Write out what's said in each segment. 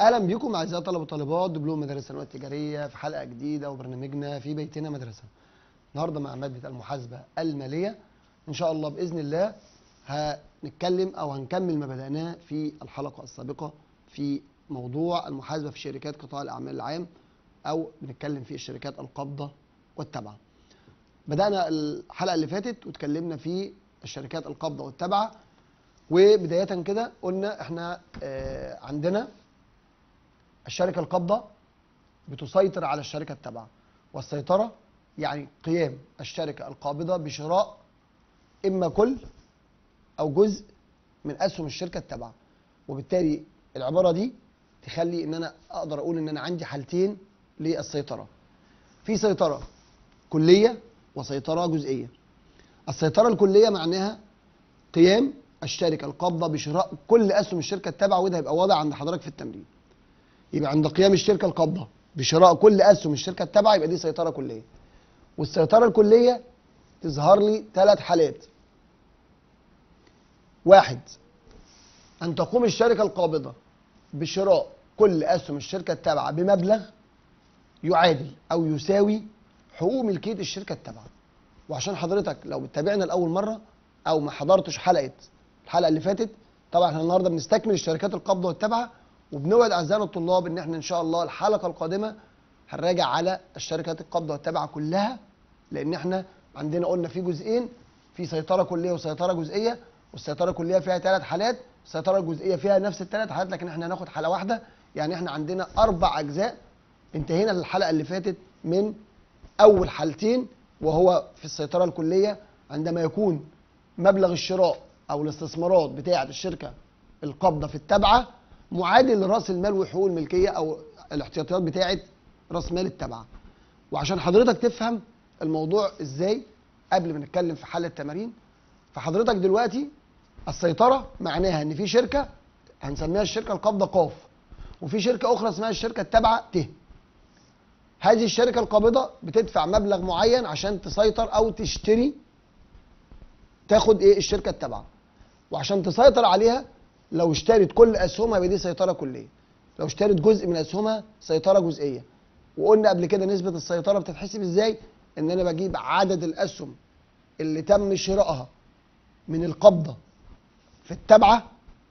اهلا بكم اعزائي طلبه وطالبات دبلوم مدارس الثانويه التجاريه في حلقه جديده وبرنامجنا في بيتنا مدرسه. النهارده مع ماده المحاسبه الماليه ان شاء الله باذن الله هنتكلم او هنكمل ما بداناه في الحلقه السابقه في موضوع المحاسبه في شركات قطاع الاعمال العام او بنتكلم في الشركات القابضه والتابعه. بدانا الحلقه اللي فاتت واتكلمنا في الشركات القابضه والتابعه وبدايه كده قلنا احنا آه عندنا الشركة القابضة بتسيطر على الشركة التابعة والسيطرة يعني قيام الشركة القابضة بشراء إما كل أو جزء من أسهم الشركة التابعة وبالتالي العبارة دي تخلي إن أنا أقدر أقول إن أنا عندي حالتين للسيطرة في سيطرة كلية وسيطرة جزئية السيطرة الكلية معناها قيام الشركة القابضة بشراء كل أسهم الشركة التابعة وده هيبقى واضح عند حضرتك في التمرين يبقى عند قيام الشركه القابضه بشراء كل اسهم الشركه التابعه يبقى دي سيطره كليه والسيطره الكليه تظهر لي ثلاث حالات واحد ان تقوم الشركه القابضه بشراء كل اسهم الشركه التابعه بمبلغ يعادل او يساوي حقوق ملكيه الشركه التابعه وعشان حضرتك لو بتتابعنا لاول مره او ما حضرتش حلقه الحلقه اللي فاتت طبعا احنا النهارده بنستكمل الشركات القابضه والتابعه وبنوعد اعزائنا الطلاب ان احنا ان شاء الله الحلقه القادمه هنراجع على الشركات القابضه والتابعه كلها لان احنا عندنا قلنا في جزئين في سيطره كليه وسيطره جزئيه والسيطره الكليه فيها ثلاث حالات السيطره الجزئيه فيها نفس الثلاث حالات لكن احنا هناخد حلقه واحده يعني احنا عندنا اربع اجزاء انتهينا الحلقه اللي فاتت من اول حالتين وهو في السيطره الكليه عندما يكون مبلغ الشراء او الاستثمارات بتاعه الشركه القابضه في التابعه معادل لراس المال وحقوق الملكيه او الاحتياطيات بتاعه راس مال التابعه وعشان حضرتك تفهم الموضوع ازاي قبل ما نتكلم في حل التمارين فحضرتك دلوقتي السيطره معناها ان في شركه هنسميها الشركه القابضه قاف وفي شركه اخرى اسمها الشركه التابعه ت هذه الشركه القابضه بتدفع مبلغ معين عشان تسيطر او تشتري تاخد ايه الشركه التابعه وعشان تسيطر عليها لو اشترت كل اسهمها يبقى دي سيطره كليه لو اشترت جزء من اسهمها سيطره جزئيه وقلنا قبل كده نسبه السيطره بتتحسب ازاي ان انا بجيب عدد الاسهم اللي تم شرائها من القبضه في التابعه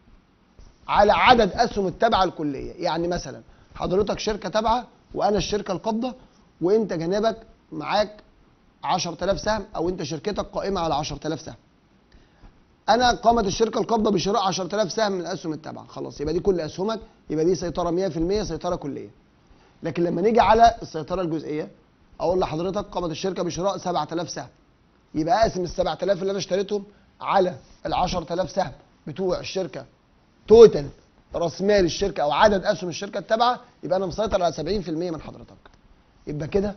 على عدد اسهم التابعه الكليه يعني مثلا حضرتك شركه تابعه وانا الشركه القابضه وانت جنابك معاك 10000 سهم او انت شركتك قائمه على 10000 سهم انا قامت الشركه القابضه بشراء 10000 سهم من الاسهم التابعه خلاص يبقى دي كل اسهمك يبقى دي سيطره 100% سيطره كليه لكن لما نيجي على السيطره الجزئيه اقول لحضرتك قامت الشركه بشراء 7000 سهم يبقى اقسم ال 7000 اللي انا اشتريتهم على ال 10000 سهم بتوع الشركه توتال راس مال الشركه او عدد اسهم الشركه التابعه يبقى انا مسيطر على 70% من حضرتك يبقى كده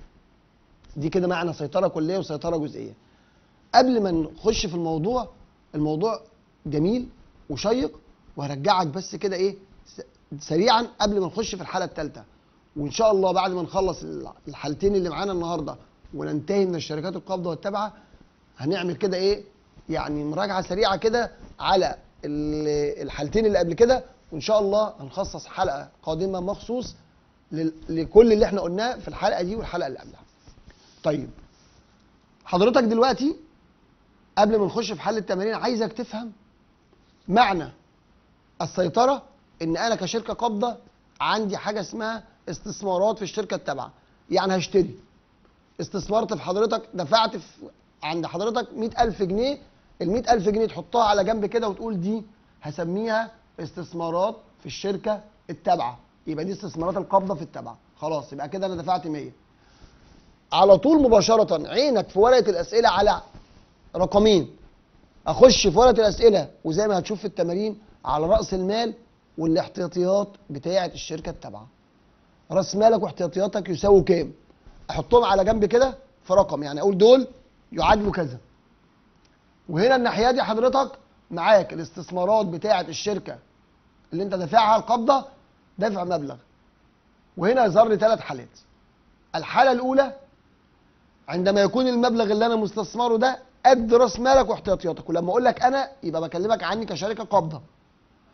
دي كده معنى سيطره كليه وسيطره جزئيه قبل ما نخش في الموضوع الموضوع جميل وشيق وهرجعك بس كده ايه سريعا قبل ما نخش في الحاله الثالثه وان شاء الله بعد ما نخلص الحالتين اللي معانا النهارده وننتهي من الشركات القابضه والتابعه هنعمل كده ايه يعني مراجعه سريعه كده على الحالتين اللي قبل كده وان شاء الله هنخصص حلقه قادمه مخصوص لكل اللي احنا قلناه في الحلقه دي والحلقه اللي قبلها طيب حضرتك دلوقتي قبل ما نخش في حل التمارين عايزك تفهم معنى السيطرة ان انا كشركة قابضة عندي حاجة اسمها استثمارات في الشركة التابعة يعني هشتري استثمرت في حضرتك دفعت في عند حضرتك 100000 جنيه ال 100000 جنيه تحطها على جنب كده وتقول دي هسميها استثمارات في الشركة التابعة يبقى دي استثمارات القابضة في التابعة خلاص يبقى كده انا دفعت 100 على طول مباشرة عينك في ورقة الأسئلة على رقمين اخش في ورقه الاسئله وزي ما هتشوف في التمارين على راس المال والاحتياطيات بتاعه الشركه التابعه راس مالك واحتياطياتك يساووا كام احطهم على جنب كده في رقم يعني اقول دول يعادلوا كذا وهنا الناحيه دي حضرتك معاك الاستثمارات بتاعه الشركه اللي انت دافعها القبضه دافع مبلغ وهنا يظهر لي ثلاث حالات الحاله الاولى عندما يكون المبلغ اللي انا مستثمره ده قد راس مالك واحتياطياتك ولما اقول لك انا يبقى بكلمك عني كشركه قابضه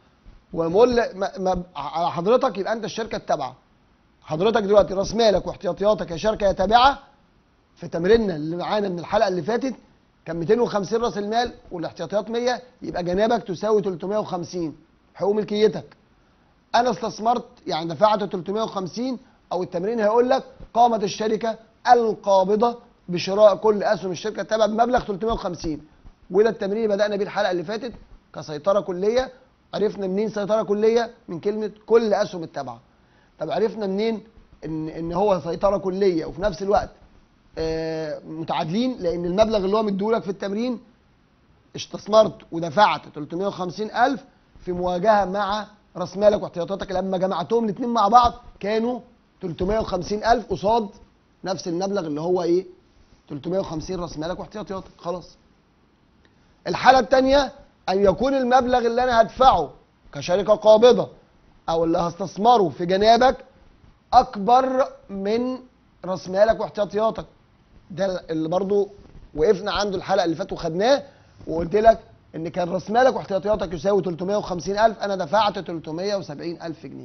ولما اقول ل- ما- ما- على حضرتك يبقى انت الشركه التابعه حضرتك دلوقتي راس مالك واحتياطياتك يا شركه يا تابعه في تمريننا اللي معانا من الحلقه اللي فاتت كان 250 راس المال والاحتياطيات 100 يبقى جنابك تساوي 350 حقوق ملكيتك انا استثمرت يعني دفعت 350 او التمرين هيقول لك قامت الشركه القابضه بشراء كل اسهم الشركه التابعه بمبلغ 350 وده التمرين اللي بدانا بيه الحلقه اللي فاتت كسيطره كليه عرفنا منين سيطره كليه من كلمه كل اسهم التابعه طب عرفنا منين ان ان هو سيطره كليه وفي نفس الوقت آه، متعادلين لان المبلغ اللي هو مديهولك في التمرين استثمرت ودفعت 350000 في مواجهه مع راس مالك واحتياطاتك لما جمعتهم الاثنين مع بعض كانوا 350000 قصاد نفس المبلغ اللي هو ايه 350 راس مالك واحتياطاتك خلاص الحاله الثانيه ان يكون المبلغ اللي انا هدفعه كشركه قابضه او اللي هستثمره في جنابك اكبر من راس مالك واحتياطياتك ده اللي برضو وقفنا عنده الحلقه اللي فاتت وخدناه وقلت لك ان كان راس مالك واحتياطياتك يساوي 350000 انا دفعت 370000 جنيه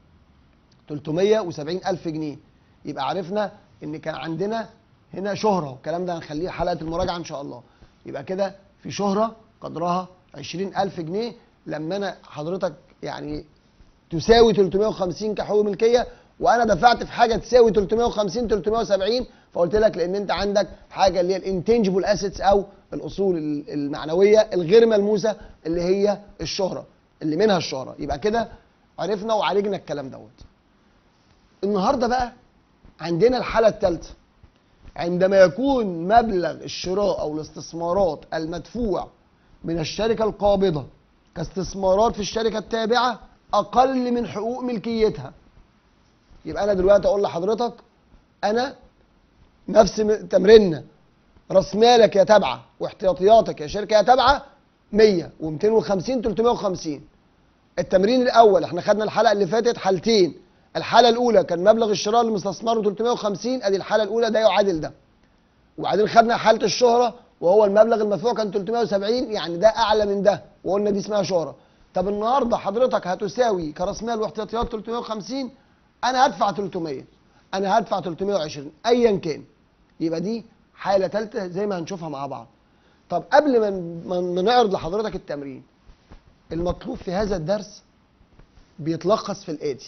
370000 جنيه يبقى عرفنا ان كان عندنا هنا شهره والكلام ده هنخليه حلقه المراجعه ان شاء الله يبقى كده في شهره قدرها 20000 جنيه لما انا حضرتك يعني تساوي 350 كحقوق ملكيه وانا دفعت في حاجه تساوي 350 370 فقلت لك لان انت عندك حاجه اللي هي الانتنجبل اسيتس او الاصول ال- المعنويه الغير ملموسه اللي هي الشهره اللي منها الشهره يبقى كده عرفنا وعالجنا الكلام دوت النهارده بقى عندنا الحاله الثالثه عندما يكون مبلغ الشراء او الاستثمارات المدفوع من الشركه القابضه كاستثمارات في الشركه التابعه اقل من حقوق ملكيتها يبقى انا دلوقتي اقول لحضرتك انا نفس م- تمريننا راس مالك يا تابعه واحتياطياتك يا شركه يا تابعه 100 و250 350 التمرين الاول احنا خدنا الحلقه اللي فاتت حالتين الحاله الاولى كان مبلغ الشراء اللي مستثمره 350 ادي الحاله الاولى ده يعادل ده وبعدين خدنا حاله الشهره وهو المبلغ المدفوع كان 370 يعني ده اعلى من ده وقلنا دي اسمها شهره طب النهارده حضرتك هتساوي كراس مال واحتياطيات 350 انا هدفع 300 انا هدفع 320 ايا كان يبقى دي حاله ثالثه زي ما هنشوفها مع بعض طب قبل ما ما- ما نعرض لحضرتك التمرين المطلوب في هذا الدرس بيتلخص في الآتي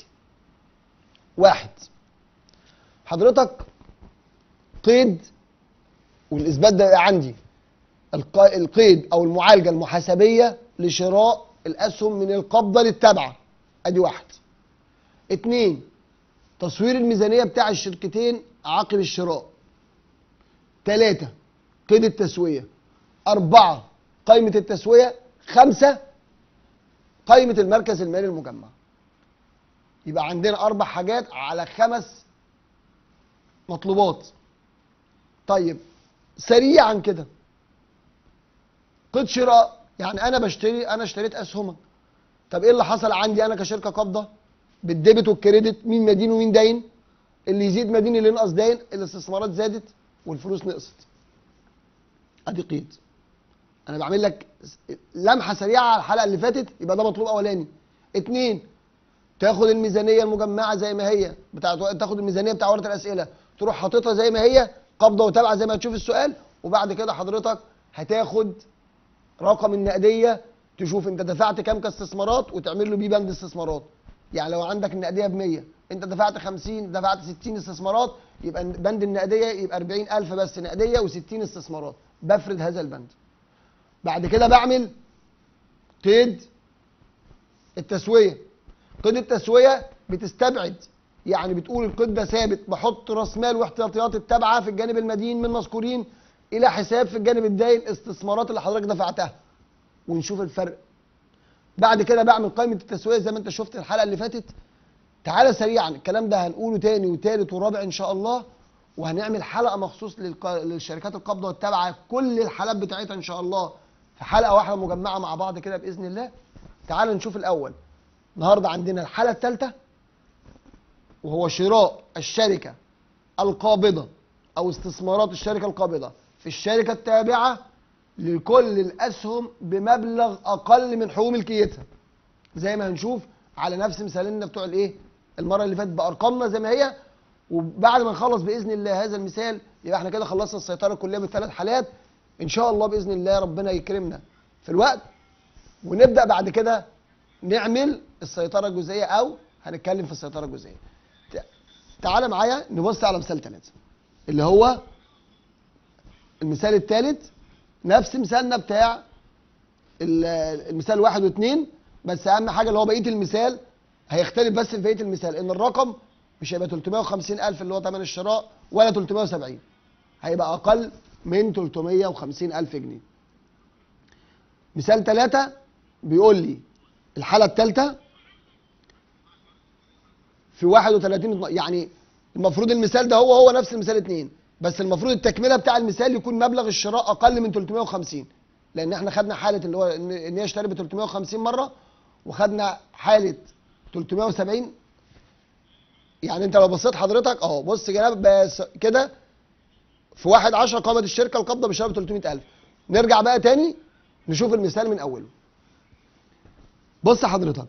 واحد حضرتك قيد والإثبات ده يبقى عندي الق- القيد أو المعالجة المحاسبية لشراء الأسهم من القبضة للتبعة أدي واحد اتنين تصوير الميزانية بتاع الشركتين عقب الشراء تلاتة قيد التسوية أربعة قائمة التسوية خمسة قائمة المركز المالي المجمع يبقى عندنا أربع حاجات على خمس مطلوبات طيب سريعا كده قيد شراء يعني أنا بشتري أنا اشتريت أسهمك طب إيه اللي حصل عندي أنا كشركة قابضة بالديبت والكريدت مين مدين ومين داين اللي يزيد مدين اللي ينقص داين الاستثمارات زادت والفلوس نقصت ادي قيد انا بعمل لك لمحه سريعه على الحلقه اللي فاتت يبقى ده مطلوب اولاني اتنين تاخد الميزانيه المجمعه زي ما هي بتاعت تاخد الميزانيه بتاع ورقه الاسئله تروح حاططها زي ما هي قبضه وتابعه زي ما هتشوف السؤال وبعد كده حضرتك هتاخد رقم النقديه تشوف انت دفعت كام كاستثمارات وتعمل له بيه بند استثمارات يعني لو عندك النقديه ب 100 انت دفعت 50 دفعت 60 استثمارات يبقى بند النقديه يبقى 40000 بس نقديه و60 استثمارات بفرد هذا البند بعد كده بعمل قيد التسويه قيد التسويه بتستبعد يعني بتقول القيد ده ثابت بحط راس مال واحتياطيات التابعه في الجانب المدين من مذكورين الى حساب في الجانب الداين استثمارات اللي حضرتك دفعتها ونشوف الفرق بعد كده بعمل قائمه التسويه زي ما انت شفت الحلقه اللي فاتت تعالى سريعا الكلام ده هنقوله تاني وتالت ورابع ان شاء الله وهنعمل حلقه مخصوص للق... للشركات القابضه والتابعه كل الحالات بتاعتها ان شاء الله في حلقه واحده مجمعه مع بعض كده باذن الله تعالى نشوف الاول النهارده عندنا الحاله الثالثه وهو شراء الشركه القابضه او استثمارات الشركه القابضه في الشركه التابعه لكل الاسهم بمبلغ اقل من حقوق ملكيتها زي ما هنشوف على نفس مثالنا بتوع الايه المره اللي فاتت بارقامنا زي ما هي وبعد ما نخلص باذن الله هذا المثال يبقى احنا كده خلصنا السيطره الكليه بالثلاث حالات ان شاء الله باذن الله ربنا يكرمنا في الوقت ونبدا بعد كده نعمل السيطره الجزئيه او هنتكلم في السيطره الجزئيه تع- تعالى معايا نبص على مثال ثلاثة اللي هو المثال الثالث نفس مثالنا بتاع ال- المثال واحد واثنين بس اهم حاجه اللي هو بقيه المثال هيختلف بس في بقيه المثال ان الرقم مش هيبقى 350 الف اللي هو ثمن الشراء ولا 370 هيبقى اقل من 350 الف جنيه مثال ثلاثة بيقول لي الحالة الثالثة في 31 يعني المفروض المثال ده هو هو نفس المثال اتنين بس المفروض التكملة بتاع المثال يكون مبلغ الشراء أقل من 350 لأن احنا خدنا حالة اللي هو إن إن هي اشترت ب 350 مرة وخدنا حالة 370 يعني أنت لو بصيت حضرتك أهو بص كده بس كده في 1 10 قامت الشركة القابضة بشراء ب 300000 نرجع بقى تاني نشوف المثال من أوله بص حضرتك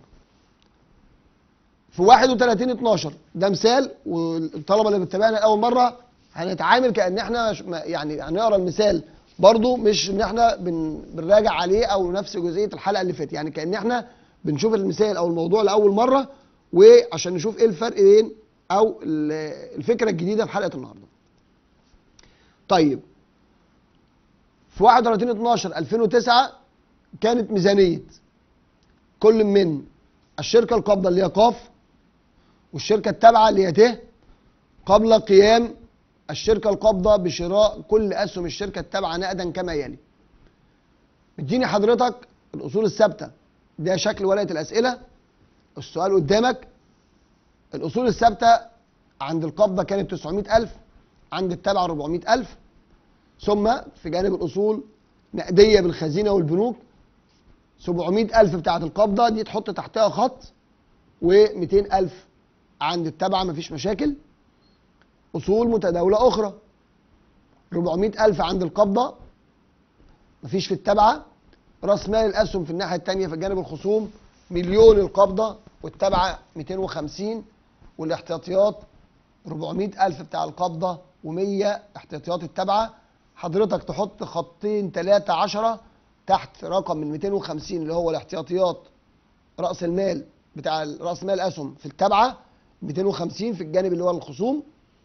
في 31 12 ده مثال والطلبه اللي بتتابعنا اول مره هنتعامل كان احنا ش- ما- يعني هنقرا المثال برضو مش ان احنا بن بنراجع عليه او نفس جزئيه الحلقه اللي فاتت يعني كان احنا بنشوف المثال او الموضوع لاول مره وعشان نشوف ايه الفرق بين او ال- الفكره الجديده في حلقه النهارده طيب في 31 12 2009 كانت ميزانيه كل من الشركه القابضه اللي هي قاف والشركه التابعه اللي هي ت قبل قيام الشركه القابضه بشراء كل اسهم الشركه التابعه نقدا كما يلي مديني حضرتك الاصول الثابته ده شكل ورقه الاسئله السؤال قدامك الاصول الثابته عند القبضه كانت 900000 عند التابعه 400000 ثم في جانب الاصول نقديه بالخزينه والبنوك 700000 بتاعه القبضه دي تحط تحتها خط و200000 عند التابعه مفيش مشاكل اصول متداوله اخرى 400000 عند القبضه مفيش في التابعه راس مال الاسهم في الناحيه الثانيه في جانب الخصوم مليون القبضه والتابعه 250 والاحتياطيات 400000 بتاع القبضه و100 احتياطيات التابعه حضرتك تحط خطين 3 10 تحت رقم من 250 اللي هو الاحتياطيات راس المال بتاع راس مال الاسهم في التابعه 250 في الجانب اللي هو الخصوم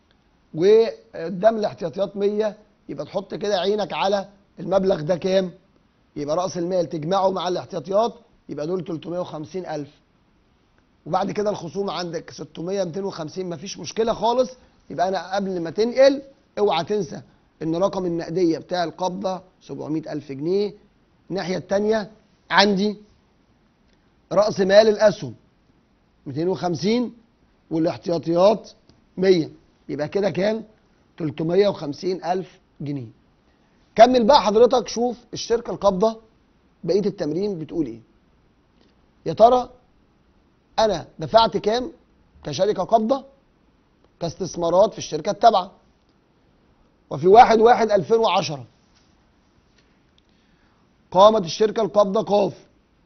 وقدام الاحتياطيات 100 يبقى تحط كده عينك على المبلغ ده كام يبقى راس المال تجمعه مع الاحتياطيات يبقى دول 350 الف وبعد كده الخصوم عندك 600 250 مفيش مشكله خالص يبقى انا قبل ما تنقل اوعى تنسى ان رقم النقديه بتاع القبضه 700 الف جنيه الناحيه الثانيه عندي راس مال الاسهم 250 والاحتياطيات 100 يبقى كده كام 350 الف جنيه كمل بقى حضرتك شوف الشركه القابضه بقيه التمرين بتقول ايه يا ترى انا دفعت كام كشركه قابضه كاستثمارات في الشركه التابعه وفي واحد واحد 2010 قامت الشركه القابضه قاف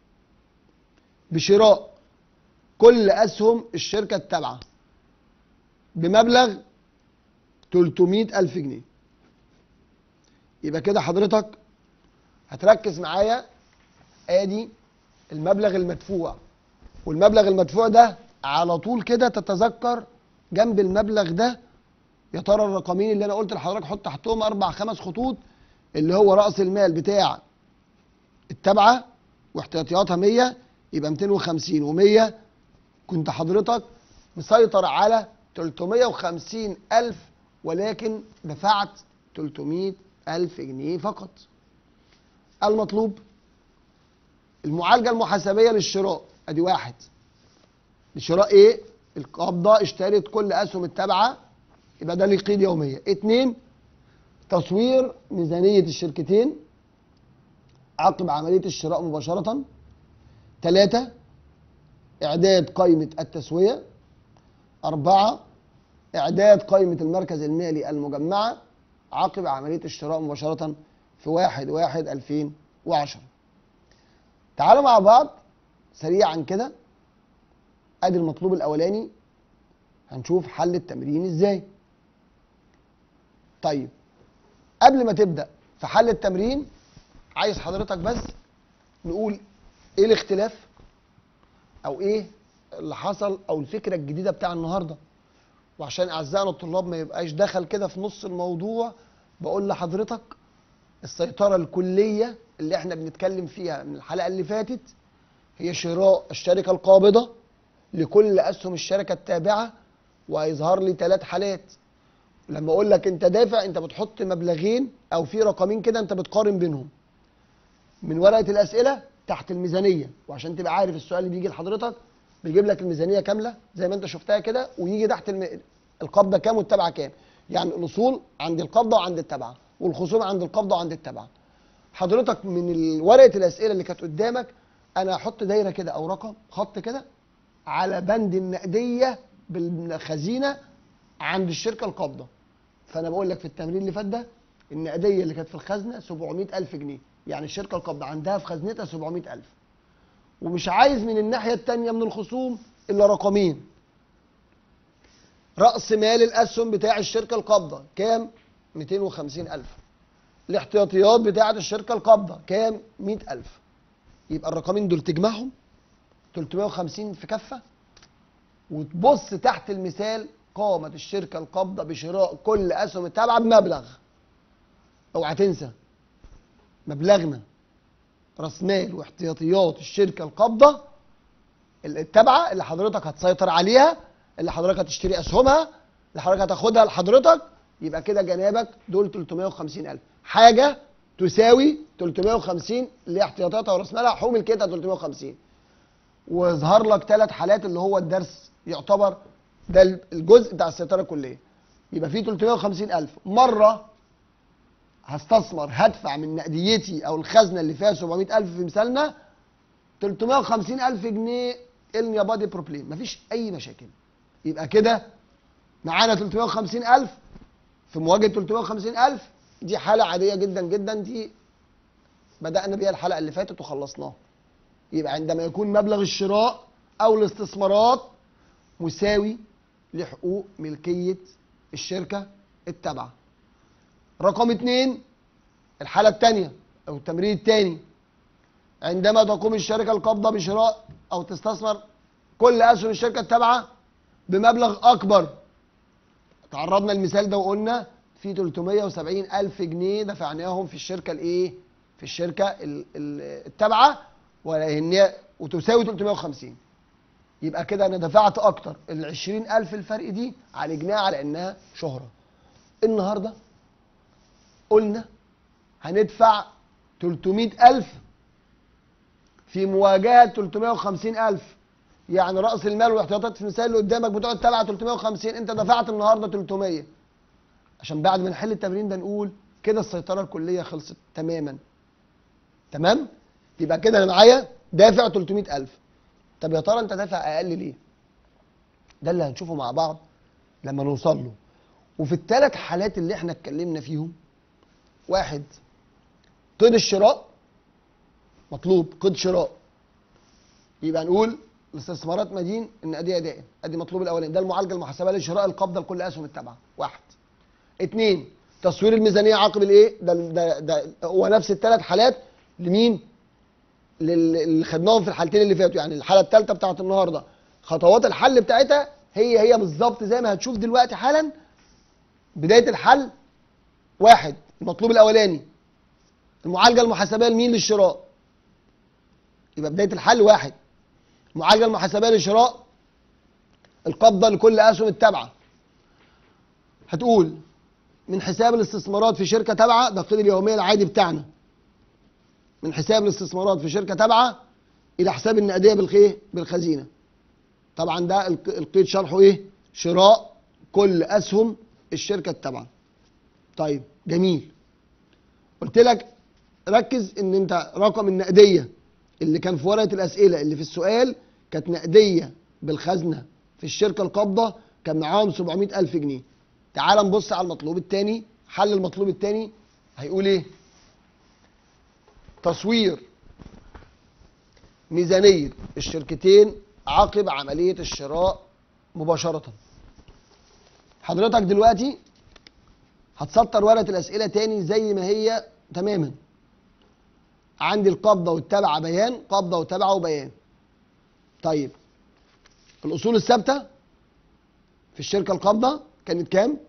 بشراء كل اسهم الشركه التابعه بمبلغ 300 الف جنيه يبقى كده حضرتك هتركز معايا ادي المبلغ المدفوع والمبلغ المدفوع ده على طول كده تتذكر جنب المبلغ ده يا ترى الرقمين اللي انا قلت لحضرتك حط تحتهم اربع خمس خطوط اللي هو راس المال بتاع التابعه واحتياطياتها 100 يبقى 250 و100 كنت حضرتك مسيطر على 350 ألف ولكن دفعت 300 ألف جنيه فقط المطلوب المعالجة المحاسبية للشراء ادي واحد لشراء ايه القبضة اشترت كل اسهم التابعة يبقى ده ليه قيد يومية اتنين تصوير ميزانية الشركتين عقب عملية الشراء مباشرة ثلاثة إعداد قائمة التسوية أربعة إعداد قائمة المركز المالي المجمعة عقب عملية الشراء مباشرة في واحد واحد 2010 تعالوا مع بعض سريعا كده ادي المطلوب الاولاني هنشوف حل التمرين ازاي طيب قبل ما تبدا في حل التمرين عايز حضرتك بس نقول ايه الاختلاف او ايه اللي حصل او الفكره الجديده بتاع النهارده وعشان اعزائنا الطلاب ما يبقاش دخل كده في نص الموضوع بقول لحضرتك السيطره الكليه اللي احنا بنتكلم فيها من الحلقه اللي فاتت هي شراء الشركه القابضه لكل اسهم الشركه التابعه وهيظهر لي ثلاث حالات لما اقول لك انت دافع انت بتحط مبلغين او في رقمين كده انت بتقارن بينهم من ورقه الاسئله تحت الميزانيه وعشان تبقى عارف السؤال اللي بيجي لحضرتك بيجيب لك الميزانيه كامله زي ما انت شفتها كده ويجي تحت الم... القبضه كام والتبعه كام يعني الاصول عند القبضه وعند التبعه والخصوم عند القبضه وعند التبعه حضرتك من ال- ورقه الاسئله اللي كانت قدامك انا هحط دايره كده او رقم خط كده على بند النقديه بالخزينه عند الشركه القابضه فانا بقول لك في التمرين اللي فات ده النقديه اللي كانت في الخزنه 700000 جنيه يعني الشركه القابضه عندها في خزنتها 700000 ومش عايز من الناحيه الثانيه من الخصوم الا رقمين راس مال الاسهم بتاع الشركه القابضه كام 250000 الاحتياطيات بتاعه الشركه القابضه كام 100000 يبقى الرقمين دول تجمعهم 350 في كفه وتبص تحت المثال قامت الشركه القابضه بشراء كل اسهم التابعه بمبلغ اوعى تنسى مبلغنا راس مال واحتياطيات الشركه القابضه التابعه اللي حضرتك هتسيطر عليها اللي حضرتك هتشتري اسهمها اللي حضرتك هتاخدها لحضرتك يبقى كده جنابك دول 350000 حاجه تساوي 350 اللي هي احتياطاتها وراس مالها حقوق ملكيتها 350 ويظهر لك ثلاث حالات اللي هو الدرس يعتبر ده الجزء بتاع السيطره الكليه يبقى في 350000 مره هستثمر هدفع من نقديتي او الخزنه اللي فيها 700000 في مثالنا 350000 جنيه ان يا بادي بروبليم مفيش اي مشاكل يبقى كده معانا 350000 في مواجهه 350000 دي حاله عاديه جدا جدا دي بدانا بيها الحلقه اللي فاتت وخلصناها يبقى عندما يكون مبلغ الشراء او الاستثمارات مساوي لحقوق ملكيه الشركه التابعه رقم اتنين الحالة التانية أو التمرين التاني عندما تقوم الشركة القابضة بشراء أو تستثمر كل أسهم الشركة التابعة بمبلغ أكبر تعرضنا المثال ده وقلنا في 370 ألف جنيه دفعناهم في الشركة الإيه؟ في الشركة ال- ال- التابعة وهي وتساوي 350 يبقى كده أنا دفعت أكتر ال 20 ألف الفرق دي عالجناها على إنها شهرة النهارده قلنا هندفع 300000 في مواجهة 350000 يعني رأس المال والاحتياطات في المثال اللي قدامك بتقعد تبع 350 انت دفعت النهارده 300 عشان بعد ما نحل التمرين ده نقول كده السيطرة الكلية خلصت تماما تمام يبقى كده انا معايا دافع 300000 طب يا ترى انت دافع اقل ليه ده اللي هنشوفه مع بعض لما نوصل له وفي الثلاث حالات اللي احنا اتكلمنا فيهم واحد قيد الشراء مطلوب قيد شراء يبقى نقول الاستثمارات مدين النقديه دائم ادي مطلوب الاولاني ده المعالجه المحاسبه لشراء القبضه لكل اسهم التابعه واحد اثنين تصوير الميزانيه عقب الايه ده ده ده هو نفس الثلاث حالات لمين لل- اللي خدناهم في الحالتين اللي فاتوا يعني الحاله الثالثه بتاعت النهارده خطوات الحل بتاعتها هي هي بالظبط زي ما هتشوف دلوقتي حالا بدايه الحل واحد المطلوب الاولاني المعالجه المحاسبيه لمين للشراء يبقى بدايه الحل واحد المعالجه المحاسبيه للشراء القبضه لكل اسهم التابعه هتقول من حساب الاستثمارات في شركه تابعه ده القيد اليوميه العادي بتاعنا من حساب الاستثمارات في شركه تابعه الى حساب النقديه بالخيه بالخزينه طبعا ده الق- القيد شرحه ايه شراء كل اسهم الشركه التابعه طيب جميل قلت لك ركز ان انت رقم النقديه اللي كان في ورقه الاسئله اللي في السؤال كانت نقديه بالخزنه في الشركه القابضه كان معاهم 700 الف جنيه تعال نبص على المطلوب الثاني حل المطلوب الثاني هيقول ايه تصوير ميزانيه الشركتين عقب عمليه الشراء مباشره حضرتك دلوقتي هتسطر ورقه الاسئله تاني زي ما هي تماما عندي القبضه والتبعه بيان قبضه وتبعه وبيان طيب الاصول الثابته في الشركه القابضه كانت كام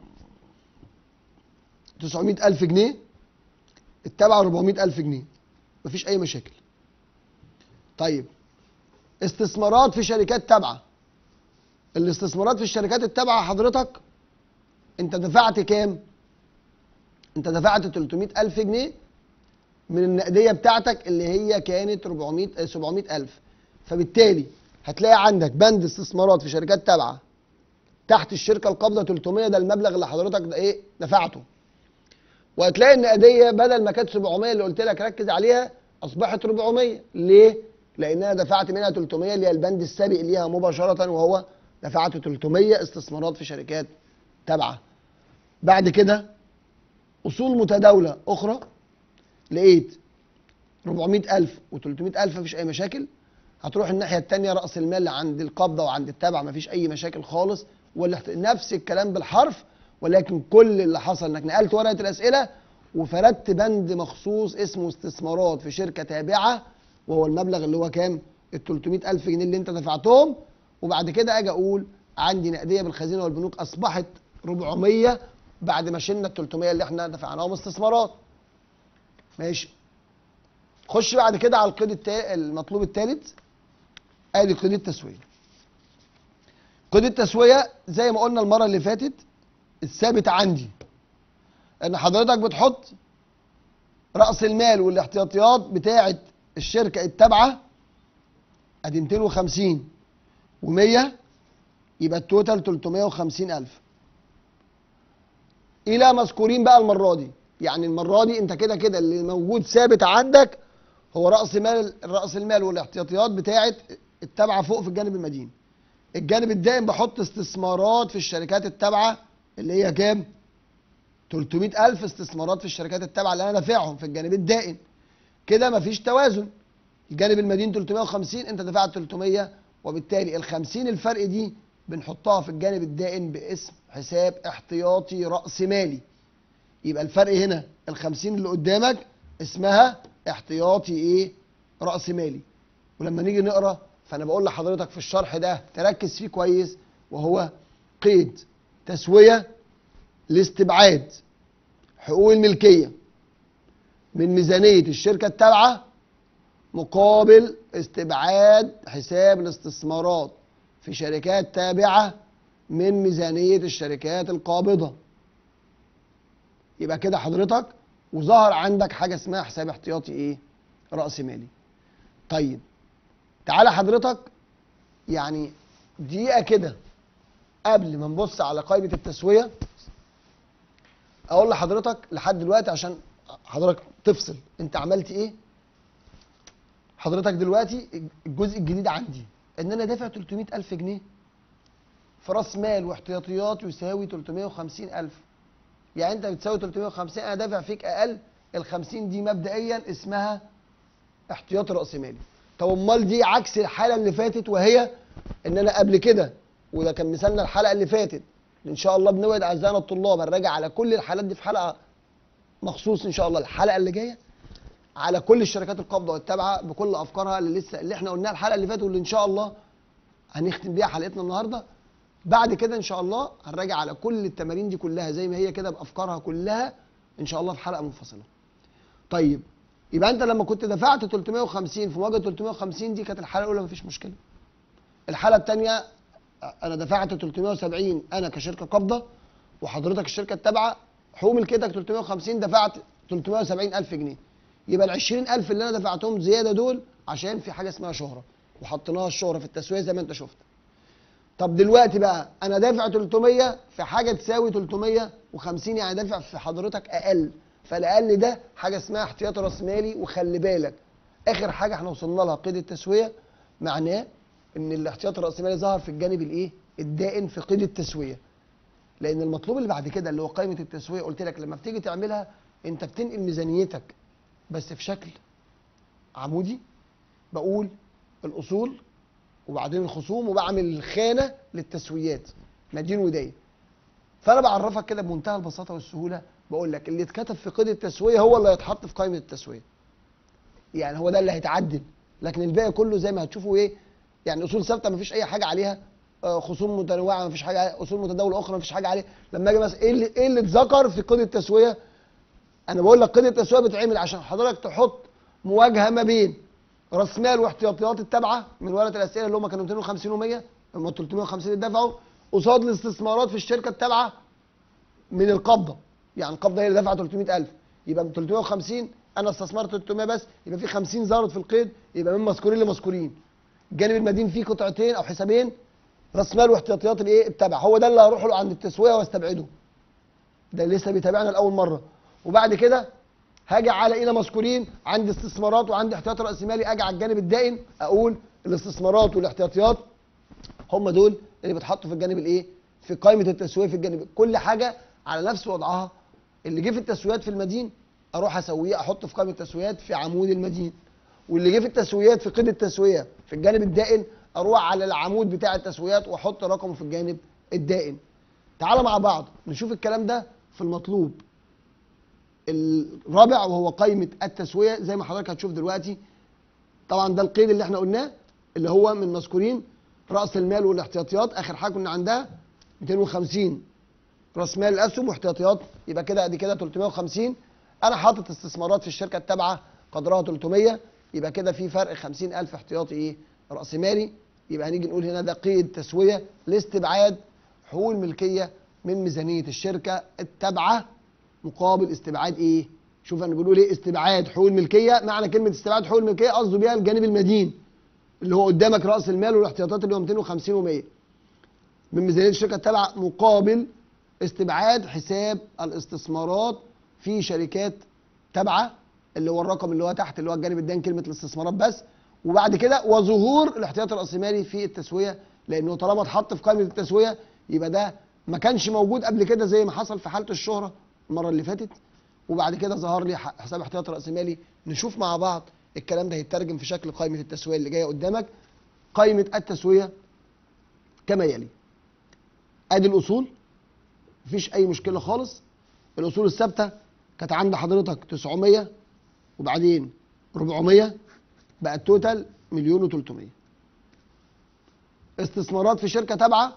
900 ألف جنيه التبعه 400 ألف جنيه مفيش أي مشاكل طيب استثمارات في شركات تابعة الاستثمارات في الشركات التابعة حضرتك انت دفعت كام انت دفعت 300 ألف جنيه من النقدية بتاعتك اللي هي كانت 400 آه، 700 ألف فبالتالي هتلاقي عندك بند استثمارات في شركات تابعة تحت الشركة القابضة 300 ده المبلغ اللي حضرتك ده ايه دفعته وهتلاقي النقديه بدل ما كانت 700 اللي قلت لك ركز عليها اصبحت 400 ليه؟ لان انا دفعت منها 300 اللي هي البند السابق ليها مباشره وهو دفعت 300 استثمارات في شركات تابعه. بعد كده اصول متداوله اخرى لقيت 400000 و300000 مفيش اي مشاكل هتروح الناحيه الثانيه راس المال عند القبضه وعند التابعه مفيش اي مشاكل خالص والاحت- نفس الكلام بالحرف ولكن كل اللي حصل انك نقلت ورقه الاسئله وفردت بند مخصوص اسمه استثمارات في شركه تابعه وهو المبلغ اللي هو كام؟ ال 300 ألف جنيه اللي أنت دفعتهم وبعد كده أجي أقول عندي نقدية بالخزينة والبنوك أصبحت 400 بعد ما شلنا ال 300 اللي احنا دفعناهم استثمارات. ماشي. خش بعد كده على القيد التا... المطلوب الثالث ادي قيد التسويه. قيد التسويه زي ما قلنا المره اللي فاتت الثابت عندي ان حضرتك بتحط راس المال والاحتياطيات بتاعه الشركه التابعه ادي 250 و100 يبقى التوتال 350 الف الى مذكورين بقى المره دي يعني المره دي انت كده كده اللي موجود ثابت عندك هو راس مال راس المال والاحتياطيات بتاعه التابعه فوق في الجانب المدين الجانب الدائم بحط استثمارات في الشركات التابعه اللي هي كام 300 ألف استثمارات في الشركات التابعة اللي أنا دافعهم في الجانب الدائن كده مفيش توازن الجانب المدين 350 أنت دفعت 300 وبالتالي ال 50 الفرق دي بنحطها في الجانب الدائن باسم حساب احتياطي رأس مالي يبقى الفرق هنا ال 50 اللي قدامك اسمها احتياطي ايه رأس مالي ولما نيجي نقرا فانا بقول لحضرتك في الشرح ده تركز فيه كويس وهو قيد تسويه لاستبعاد حقوق الملكيه من ميزانيه الشركه التابعه مقابل استبعاد حساب الاستثمارات في شركات تابعه من ميزانيه الشركات القابضه يبقى كده حضرتك وظهر عندك حاجه اسمها حساب احتياطي ايه راس مالي طيب تعالى حضرتك يعني دقيقه كده قبل ما نبص على قائمه التسويه اقول لحضرتك لحد دلوقتي عشان حضرتك تفصل انت عملت ايه حضرتك دلوقتي الجزء الجديد عندي ان انا دافع 300 الف جنيه في راس مال واحتياطيات يساوي 350 الف يعني انت بتساوي 350 انا دافع فيك اقل ال 50 دي مبدئيا اسمها احتياطي راس مالي طب امال دي عكس الحاله اللي فاتت وهي ان انا قبل كده وده كان مثالنا الحلقه اللي فاتت ان شاء الله بنوعد اعزائنا الطلاب هنراجع على كل الحالات دي في حلقه مخصوص ان شاء الله الحلقه اللي جايه على كل الشركات القابضه والتابعه بكل افكارها اللي لسه اللي احنا قلناها الحلقه اللي فاتت واللي ان شاء الله هنختم بيها حلقتنا النهارده بعد كده ان شاء الله هنراجع على كل التمارين دي كلها زي ما هي كده بافكارها كلها ان شاء الله في حلقه منفصله طيب يبقى انت لما كنت دفعت 350 في مواجهه 350 دي كانت الحاله الاولى مفيش مشكله الحاله الثانيه انا دفعت 370 انا كشركه قابضه وحضرتك الشركه التابعه حقوق ملكيتك 350 دفعت 370 الف جنيه يبقى ال 20000 اللي انا دفعتهم زياده دول عشان في حاجه اسمها شهره وحطيناها الشهره في التسويه زي ما انت شفت طب دلوقتي بقى انا دافع 300 في حاجه تساوي 350 يعني دافع في حضرتك اقل فالاقل ده حاجه اسمها احتياطي راس مالي وخلي بالك اخر حاجه احنا وصلنا لها قيد التسويه معناه ان الاحتياطي الراسمالي ظهر في الجانب الايه الدائن في قيد التسويه لان المطلوب اللي بعد كده اللي هو قائمه التسويه قلت لك لما بتيجي تعملها انت بتنقل ميزانيتك بس في شكل عمودي بقول الاصول وبعدين الخصوم وبعمل خانه للتسويات مدين ودين فانا بعرفك كده بمنتهى البساطه والسهوله بقول لك اللي اتكتب في قيد التسويه هو اللي هيتحط في قائمه التسويه يعني هو ده اللي هيتعدل لكن الباقي كله زي ما هتشوفوا ايه يعني اصول ثابته مفيش اي حاجه عليها آه، خصوم متنوعه مفيش حاجه عليها اصول متداوله اخرى مفيش حاجه عليها لما اجي مثلا ايه اللي ايه اللي اتذكر في قيد التسويه انا بقول لك قيد التسويه بتتعمل عشان حضرتك تحط مواجهه ما بين راس مال واحتياطيات التابعه من ورقه الاسئله اللي هم كانوا 250 و100 هم 350 اتدفعوا قصاد الاستثمارات في الشركه التابعه من القبضه يعني القبضه هي اللي دفعت 300000 يبقى من 350 انا استثمرت 300 بس يبقى في 50 ظهرت في القيد يبقى من مذكورين لمذكورين الجانب المدين فيه قطعتين او حسابين راس مال واحتياطيات الايه التابعه هو ده اللي هروح له عند التسويه واستبعده ده اللي لسه بيتابعنا لاول مره وبعد كده هاجي على الى مذكورين عندي استثمارات وعندي احتياط راس مالي اجي على الجانب الدائن اقول الاستثمارات والاحتياطيات هم دول اللي بيتحطوا في الجانب الايه في قائمه التسويه في الجانب كل حاجه على نفس وضعها اللي جه في التسويات في المدين اروح اسويه احطه في قائمه التسويات في عمود المدين واللي جه في التسويات في قيد التسويه في الجانب الدائن اروح على العمود بتاع التسويات واحط رقمه في الجانب الدائن تعالوا مع بعض نشوف الكلام ده في المطلوب الرابع وهو قائمه التسويه زي ما حضرتك هتشوف دلوقتي طبعا ده القيد اللي احنا قلناه اللي هو من مذكورين راس المال والاحتياطيات اخر حاجه كنا عندها 250 راس مال الاسهم واحتياطيات يبقى كده ادي كده 350 انا حاطط استثمارات في الشركه التابعه قدرها 300 يبقى كده في فرق 50000 احتياطي ايه راس مالي يبقى هنيجي نقول هنا ده قيد تسويه لاستبعاد حقوق الملكيه من ميزانيه الشركه التابعه مقابل استبعاد ايه شوف انا بقول ايه استبعاد حقوق الملكيه معنى كلمه استبعاد حقوق الملكيه قصده بيها الجانب المدين اللي هو قدامك راس المال والاحتياطات اللي هو 250 و100 من ميزانيه الشركه التابعه مقابل استبعاد حساب الاستثمارات في شركات تابعه اللي هو الرقم اللي هو تحت اللي هو الجانب الدائن كلمه الاستثمارات بس وبعد كده وظهور الاحتياط الراسمالي في التسويه لانه طالما اتحط في قائمه التسويه يبقى ده ما كانش موجود قبل كده زي ما حصل في حاله الشهره المره اللي فاتت وبعد كده ظهر لي ح- حساب احتياط راسمالي نشوف مع بعض الكلام ده هيترجم في شكل قائمه التسويه اللي جايه قدامك قائمه التسويه كما يلي ادي الاصول مفيش اي مشكله خالص الاصول الثابته كانت عند حضرتك 900 وبعدين 400 بقى التوتال مليون و300 استثمارات في شركه تابعه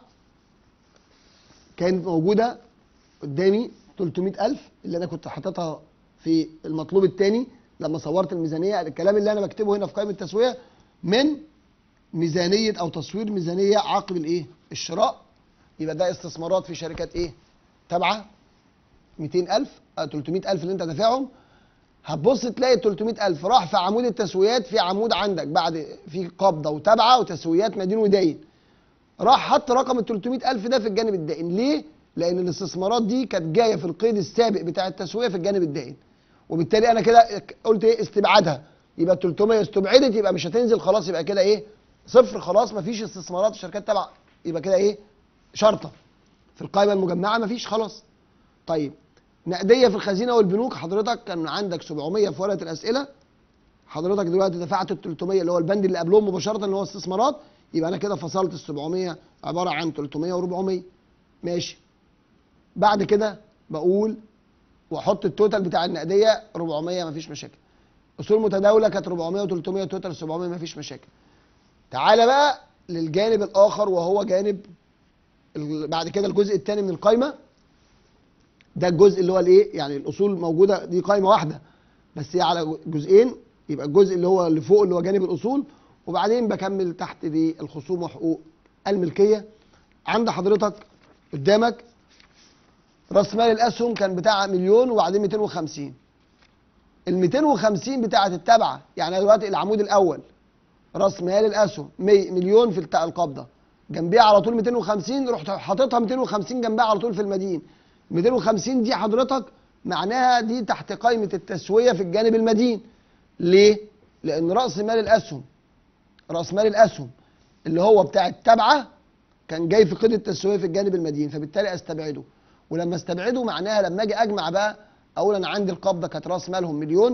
كانت موجوده قدامي 300000 اللي انا كنت حاططها في المطلوب الثاني لما صورت الميزانيه الكلام اللي انا بكتبه هنا في قائمه التسويه من ميزانيه او تصوير ميزانيه عقب الايه الشراء يبقى ده استثمارات في شركات ايه تابعه 200000 أو 300000 اللي انت دافعهم هتبص تلاقي ال 300000 راح في عمود التسويات في عمود عندك بعد في قبضه وتابعه وتسويات مدين وداين راح حط رقم ال 300000 ده في الجانب الدائن ليه؟ لان الاستثمارات دي كانت جايه في القيد السابق بتاع التسويه في الجانب الدائن وبالتالي انا كده قلت ايه استبعادها يبقى ال 300 استبعدت يبقى مش هتنزل خلاص يبقى كده ايه صفر خلاص مفيش استثمارات في شركات تبع يبقى كده ايه شرطه في القائمه المجمعه مفيش خلاص طيب نقديه في الخزينه والبنوك حضرتك كان عندك 700 في ورقه الاسئله حضرتك دلوقتي دفعت ال 300 اللي هو البند اللي قبلهم مباشره اللي هو استثمارات يبقى انا كده فصلت ال 700 عباره عن 300 و400 ماشي بعد كده بقول واحط التوتال بتاع النقديه 400 مفيش مشاكل اصول متداوله كانت 400 و300 توتال 700 مفيش مشاكل تعالى بقى للجانب الاخر وهو جانب ال- بعد كده الجزء الثاني من القايمه ده الجزء اللي هو الايه يعني الاصول موجوده دي قايمه واحده بس هي على جزئين يبقى الجزء اللي هو اللي فوق اللي هو جانب الاصول وبعدين بكمل تحت دي الخصوم وحقوق الملكيه عند حضرتك قدامك راس مال الاسهم كان بتاع مليون وبعدين 250 ال 250 بتاعه التابعه يعني دلوقتي العمود الاول راس مال الاسهم مي- مليون في التا- القبضه جنبيها على طول 250 رحت حاططها 250 جنبها على طول في المدين 250 دي حضرتك معناها دي تحت قائمه التسويه في الجانب المدين ليه؟ لان راس مال الاسهم راس مال الاسهم اللي هو بتاع التابعه كان جاي في قيد التسويه في الجانب المدين فبالتالي استبعده ولما استبعده معناها لما اجي اجمع بقى اقول انا عندي القبضه كانت راس مالهم مليون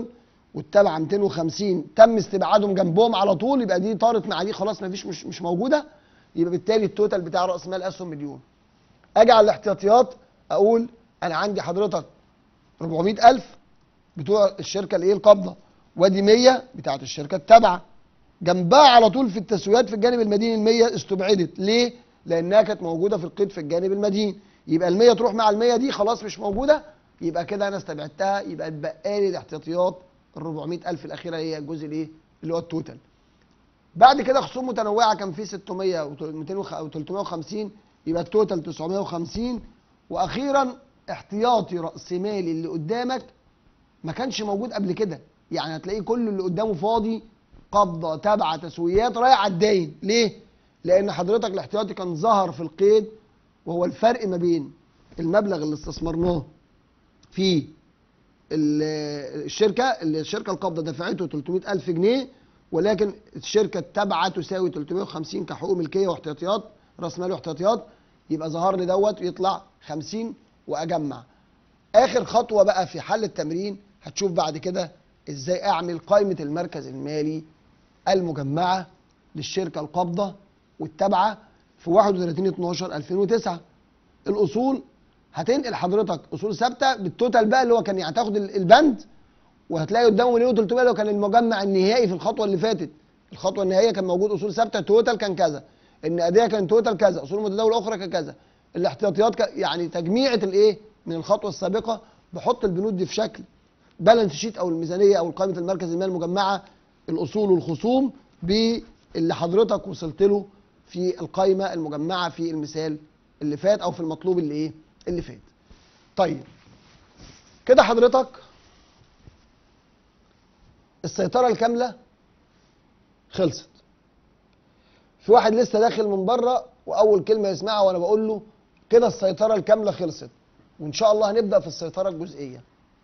والتابعه 250 تم استبعادهم جنبهم على طول يبقى دي طارت مع دي خلاص مفيش مش مش موجوده يبقى بالتالي التوتال بتاع راس مال اسهم مليون اجي على الاحتياطيات اقول انا عندي حضرتك 400000 بتوع الشركه الايه القابضه وادي 100 بتاعت الشركه التابعه جنبها على طول في التسويات في الجانب المديني ال 100 استبعدت ليه؟ لانها كانت موجوده في القيد في الجانب المديني يبقى ال 100 تروح مع ال 100 دي خلاص مش موجوده يبقى كده انا استبعدتها يبقى اتبقى لي الاحتياطيات ال 400000 الاخيره هي الجزء الايه؟ اللي هو التوتال. بعد كده خصوم متنوعه كان في 600 و 350 يبقى التوتال 950 واخيرا احتياطي راس مالي اللي قدامك ما كانش موجود قبل كده يعني هتلاقيه كل اللي قدامه فاضي قبضه تابعه تسويات رايح على الداين ليه لان حضرتك الاحتياطي كان ظهر في القيد وهو الفرق ما بين المبلغ اللي استثمرناه في ال- الشركه اللي الشركه القابضه دفعته 300000 جنيه ولكن الشركه التابعه تساوي 350 كحقوق ملكيه واحتياطيات راس مال واحتياطيات يبقى ظهر لي دوت ويطلع 50 واجمع اخر خطوه بقى في حل التمرين هتشوف بعد كده ازاي اعمل قائمه المركز المالي المجمعه للشركه القابضه والتابعه في 31 12 2009 الاصول هتنقل حضرتك اصول ثابته بالتوتال بقى اللي هو كان يعني هتاخد ال- البند وهتلاقي قدامه مليون و300 اللي هو كان المجمع النهائي في الخطوه اللي فاتت الخطوه النهائيه كان موجود اصول ثابته توتال كان كذا النقديه كان توتال كذا اصول متداوله اخرى كان كذا الاحتياطيات ك... يعني تجميعه الايه من الخطوه السابقه بحط البنود دي في شكل بالانس شيت او الميزانيه او قائمه المركز المالي المجمعه الاصول والخصوم باللي حضرتك وصلت له في القائمه المجمعه في المثال اللي فات او في المطلوب اللي ايه اللي فات طيب كده حضرتك السيطره الكامله خلصت في واحد لسه داخل من بره واول كلمه يسمعها وانا بقول له كده السيطره الكامله خلصت وان شاء الله هنبدا في السيطره الجزئيه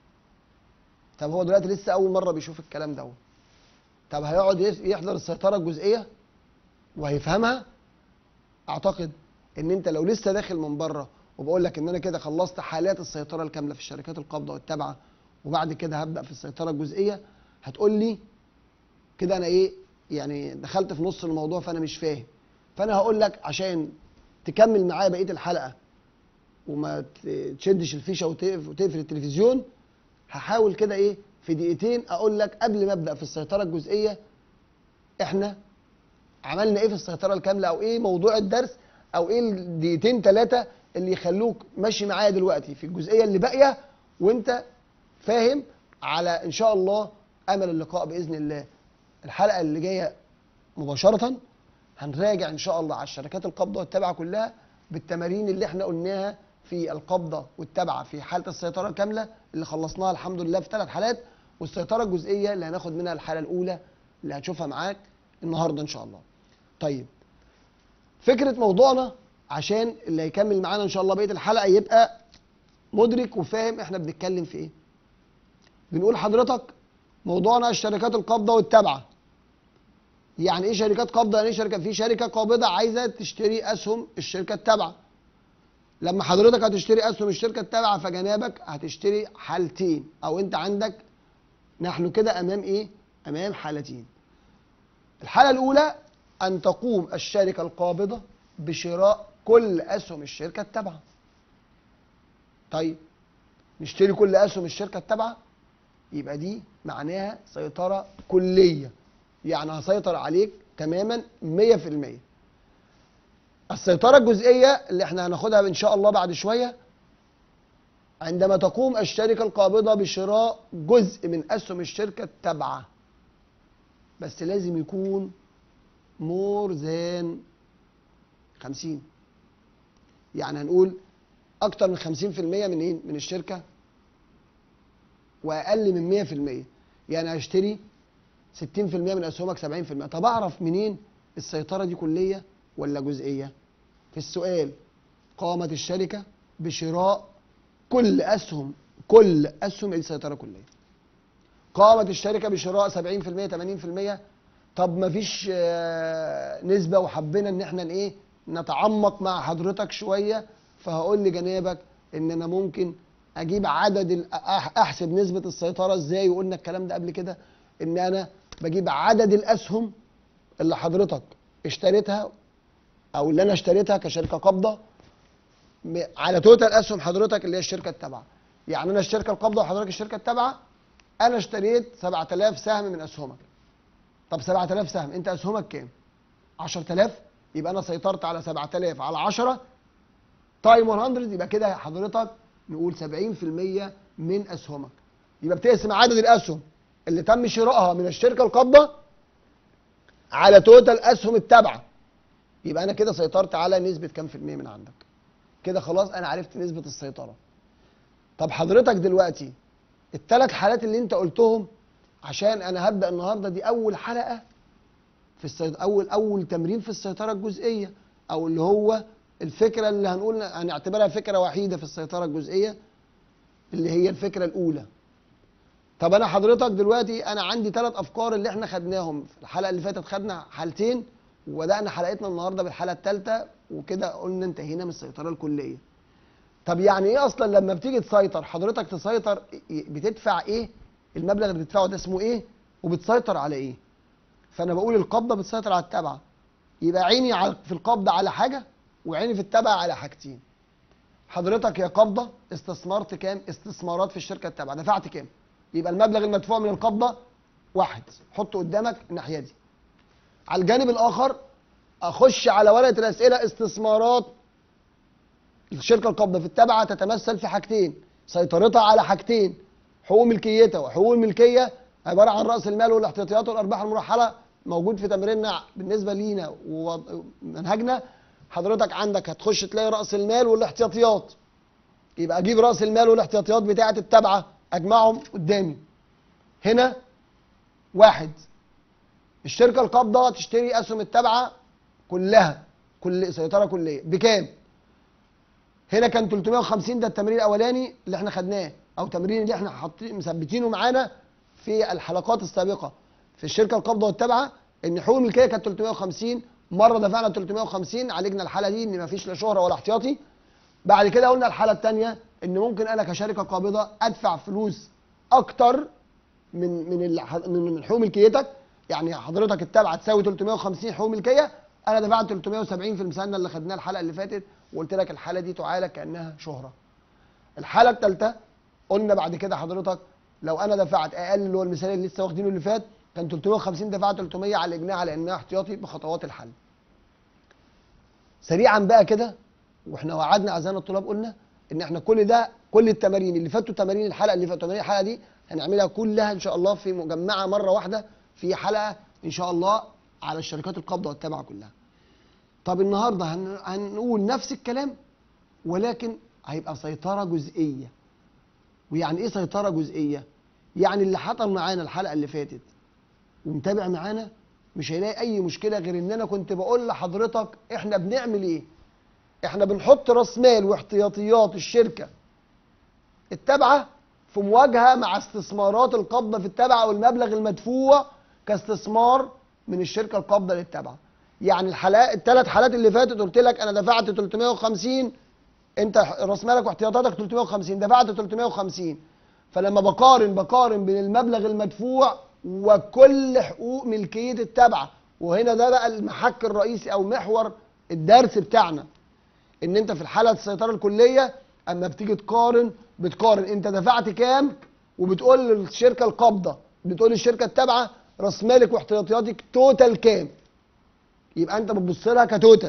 طب هو دلوقتي لسه اول مره بيشوف الكلام دوت طب هيقعد يس- يحضر السيطره الجزئيه وهيفهمها اعتقد ان انت لو لسه داخل من بره وبقول لك ان انا كده خلصت حالات السيطره الكامله في الشركات القابضه والتابعه وبعد كده هبدا في السيطره الجزئيه هتقول لي كده انا ايه يعني دخلت في نص الموضوع فانا مش فاهم فانا هقول لك عشان تكمل معايا بقيه الحلقه وما ت- تشدش الفيشه وتقف- وتقفل التلفزيون هحاول كده ايه في دقيقتين اقول لك قبل ما ابدا في السيطره الجزئيه احنا عملنا ايه في السيطره الكامله او ايه موضوع الدرس او ايه الدقيقتين ثلاثه اللي يخلوك ماشي معايا دلوقتي في الجزئيه اللي باقيه وانت فاهم على ان شاء الله امل اللقاء باذن الله الحلقه اللي جايه مباشره هنراجع ان شاء الله على الشركات القابضه والتابعه كلها بالتمارين اللي احنا قلناها في القبضه والتابعه في حاله السيطره الكامله اللي خلصناها الحمد لله في ثلاث حالات والسيطره الجزئيه اللي هناخد منها الحاله الاولى اللي هتشوفها معاك النهارده ان شاء الله. طيب فكره موضوعنا عشان اللي هيكمل معانا ان شاء الله بقيه الحلقه يبقى مدرك وفاهم احنا بنتكلم في ايه. بنقول حضرتك موضوعنا الشركات القابضه والتابعه. يعني ايه شركات قابضه؟ يعني ايه شركه؟ في شركه قابضه عايزه تشتري اسهم الشركه التابعه. لما حضرتك هتشتري اسهم الشركه التابعه فجنابك هتشتري حالتين او انت عندك نحن كده امام ايه؟ امام حالتين. الحاله الاولى ان تقوم الشركه القابضه بشراء كل اسهم الشركه التابعه. طيب نشتري كل اسهم الشركه التابعه يبقى دي معناها سيطره كليه يعني هسيطر عليك تماما 100% السيطره الجزئيه اللي احنا هناخدها ان شاء الله بعد شويه عندما تقوم الشركه القابضه بشراء جزء من اسهم الشركه التابعه بس لازم يكون مور ذان 50 يعني هنقول اكتر من 50% من ايه من الشركه واقل من 100% يعني هشتري 60% من اسهمك 70% طب اعرف منين السيطره دي كليه ولا جزئيه في السؤال قامت الشركه بشراء كل اسهم كل اسهم السيطره كليه قامت الشركه بشراء 70% 80% طب ما فيش آه، نسبه وحبينا ان احنا ايه نتعمق مع حضرتك شويه فهقول لجنابك ان انا ممكن اجيب عدد ال- أح- احسب نسبه السيطره ازاي وقلنا الكلام ده قبل كده ان انا بجيب عدد الاسهم اللي حضرتك اشتريتها او اللي انا اشتريتها كشركه قابضه م- على توتال اسهم حضرتك اللي هي الشركه التابعه يعني انا الشركه القابضه وحضرتك الشركه التابعه انا اشتريت 7000 سهم من اسهمك طب 7000 سهم انت اسهمك كام 10000 يبقى انا سيطرت على 7000 على 10 تايم 100 يبقى كده حضرتك نقول 70% من اسهمك يبقى بتقسم عدد الاسهم اللي تم شرائها من الشركه القابضه على توتال اسهم التابعه يبقى انا كده سيطرت على نسبه كام في المية من عندك كده خلاص انا عرفت نسبه السيطره طب حضرتك دلوقتي الثلاث حالات اللي انت قلتهم عشان انا هبدا النهارده دي اول حلقه في السيط... اول اول تمرين في السيطره الجزئيه او اللي هو الفكره اللي هنقول هنعتبرها فكره وحيده في السيطره الجزئيه اللي هي الفكره الاولى طب انا حضرتك دلوقتي انا عندي ثلاث افكار اللي احنا خدناهم في الحلقه اللي فاتت خدنا حالتين وبدانا حلقتنا النهارده بالحلقه الثالثه وكده قلنا انتهينا من السيطره الكليه طب يعني ايه اصلا لما بتيجي تسيطر حضرتك تسيطر بتدفع ايه المبلغ اللي بتدفعه ده اسمه ايه وبتسيطر على ايه فانا بقول القبضه بتسيطر على التبعه يبقى عيني على في القبضه على حاجه وعيني في التبعه على حاجتين حضرتك يا قبضه استثمرت كام استثمارات في الشركه التابعه دفعت كام يبقى المبلغ المدفوع من القبضه واحد حطه قدامك الناحيه دي على الجانب الاخر اخش على ورقه الاسئله استثمارات الشركه القابضه في التابعه تتمثل في حاجتين سيطرتها على حاجتين حقوق ملكيتها وحقوق الملكيه عباره عن راس المال والاحتياطيات والارباح المرحله موجود في تمريننا بالنسبه لينا ومنهجنا حضرتك عندك هتخش تلاقي راس المال والاحتياطيات يبقى اجيب راس المال والاحتياطيات بتاعه التابعه اجمعهم قدامي هنا واحد الشركه القابضه تشتري اسهم التابعه كلها كل سيطره كليه بكام هنا كان 350 ده التمرين الاولاني اللي احنا خدناه او تمرين اللي احنا حاطين مثبتينه معانا في الحلقات السابقه في الشركه القابضه والتابعه ان حقوق الملكيه كانت 350 مره دفعنا 350 عالجنا الحاله دي ان مفيش لا شهره ولا احتياطي بعد كده قلنا الحاله الثانيه ان ممكن انا كشركه قابضه ادفع فلوس اكتر من من الح- من من حقوق ملكيتك يعني حضرتك التابعه تساوي 350 حقوق ملكيه انا دفعت 370 في المثال اللي خدناه الحلقه اللي فاتت وقلت لك الحاله دي تعالج كانها شهره الحاله الثالثه قلنا بعد كده حضرتك لو انا دفعت اقل اللي هو المثال اللي لسه واخدينه اللي فات كان 350 دفعت 300 عالجناها على انها احتياطي بخطوات الحل سريعا بقى كده واحنا وعدنا اعزائنا الطلاب قلنا ان احنا كل ده كل التمارين اللي فاتوا تمارين الحلقه اللي فاتوا تمارين الحلقه دي هنعملها كلها ان شاء الله في مجمعه مره واحده في حلقه ان شاء الله على الشركات القابضه والتابعه كلها طب النهارده هن... هنقول نفس الكلام ولكن هيبقى سيطره جزئيه ويعني ايه سيطره جزئيه يعني اللي حضر معانا الحلقه اللي فاتت ومتابع معانا مش هيلاقي اي مشكله غير ان انا كنت بقول لحضرتك احنا بنعمل ايه احنا بنحط راس مال واحتياطيات الشركه التابعه في مواجهه مع استثمارات القبضه في التابعه والمبلغ المدفوع كاستثمار من الشركه القابضه للتابعه يعني الحلقات الثلاث حالات اللي فاتت قلت لك انا دفعت 350 انت راس مالك واحتياطاتك 350 دفعت 350 فلما بقارن بقارن بين المبلغ المدفوع وكل حقوق ملكيه التابعه وهنا ده بقى المحك الرئيسي او محور الدرس بتاعنا ان انت في الحاله السيطره الكليه اما بتيجي تقارن بتقارن انت دفعت كام وبتقول للشركه القابضه بتقول للشركه التابعه راس مالك واحتياطياتك توتال كام يبقى انت بتبص لها كتوتال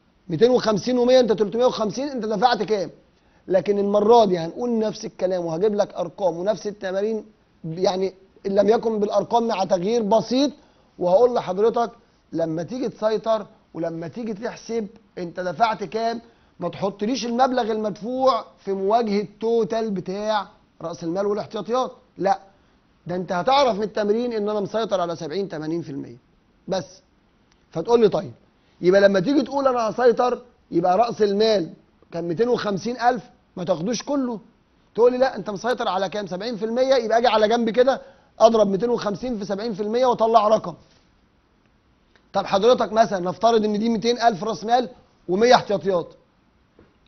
250 و100 انت 350 انت دفعت كام لكن المره دي هنقول نفس الكلام وهجيب لك ارقام ونفس التمارين يعني ان لم يكن بالارقام مع تغيير بسيط وهقول لحضرتك لما تيجي تسيطر ولما تيجي تحسب انت دفعت كام ما تحطليش المبلغ المدفوع في مواجهه توتال بتاع راس المال والاحتياطيات لا ده انت هتعرف من التمرين ان انا مسيطر على 70 80% بس فتقول لي طيب يبقى لما تيجي تقول انا هسيطر يبقى راس المال كان 250000 ما تاخدوش كله تقول لي لا انت مسيطر على كام 70% يبقى اجي على جنب كده اضرب 250 في 70% واطلع رقم طب حضرتك مثلا نفترض ان دي 200000 راس مال و100 احتياطيات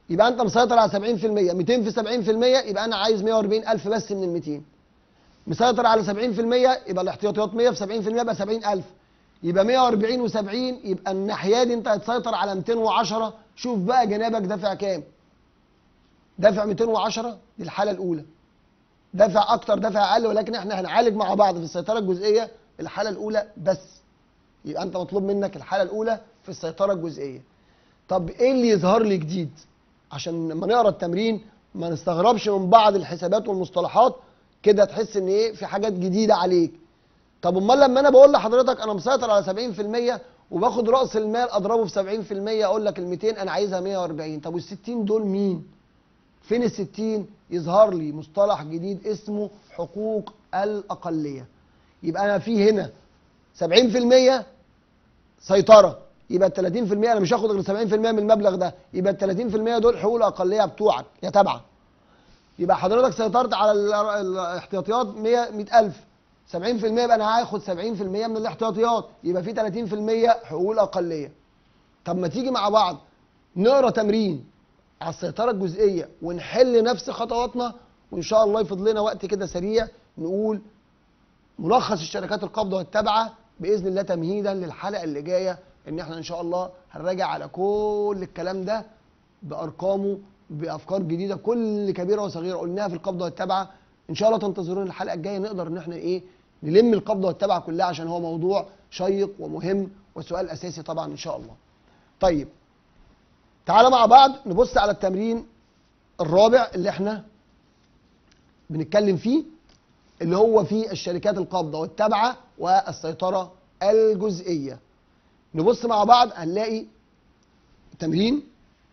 يبقى انت مسيطر على 70% 200 في 70% يبقى انا عايز 140000 بس من ال 200 مسيطر على 70% يبقى الاحتياطيات 100 في 70% يبقى 70000 يبقى 140 و70 يبقى الناحيه دي انت هتسيطر على 210 شوف بقى جنابك دافع كام دافع 210 دي الحاله الاولى دافع اكتر دافع اقل ولكن احنا هنعالج مع بعض في السيطره الجزئيه الحاله الاولى بس يبقى انت مطلوب منك الحاله الاولى في السيطره الجزئيه طب ايه اللي يظهر لي جديد عشان لما نقرا التمرين ما نستغربش من بعض الحسابات والمصطلحات كده تحس ان ايه في حاجات جديده عليك طب امال لما انا بقول لحضرتك انا مسيطر على 70% وباخد راس المال اضربه في 70% اقول لك ال 200 انا عايزها 140 طب وال 60 دول مين فين ال 60 يظهر لي مصطلح جديد اسمه حقوق الاقليه يبقى انا في هنا 70% سيطره يبقى ال 30% انا مش هاخد غير 70% من المبلغ ده يبقى ال 30% دول حقوق الاقليه بتوعك يا تبعك يبقى حضرتك سيطرت على ال- الاحتياطيات 100 100000 70% يبقى انا هاخد 70% من الاحتياطيات يبقى في 30% حقوق الاقليه طب ما تيجي مع بعض نقرا تمرين على السيطره الجزئيه ونحل نفس خطواتنا وان شاء الله يفضل لنا وقت كده سريع نقول ملخص الشركات القابضه والتابعه باذن الله تمهيدا للحلقه اللي جايه ان احنا ان شاء الله هنراجع على كل الكلام ده بارقامه بافكار جديده كل كبيره وصغيره قلناها في القبضه والتابعه ان شاء الله تنتظرونا الحلقه الجايه نقدر ان احنا ايه نلم القبضه والتابعه كلها عشان هو موضوع شيق ومهم وسؤال اساسي طبعا ان شاء الله طيب تعالى مع بعض نبص على التمرين الرابع اللي احنا بنتكلم فيه اللي هو في الشركات القابضه والتابعه والسيطره الجزئيه نبص مع بعض هنلاقي تمرين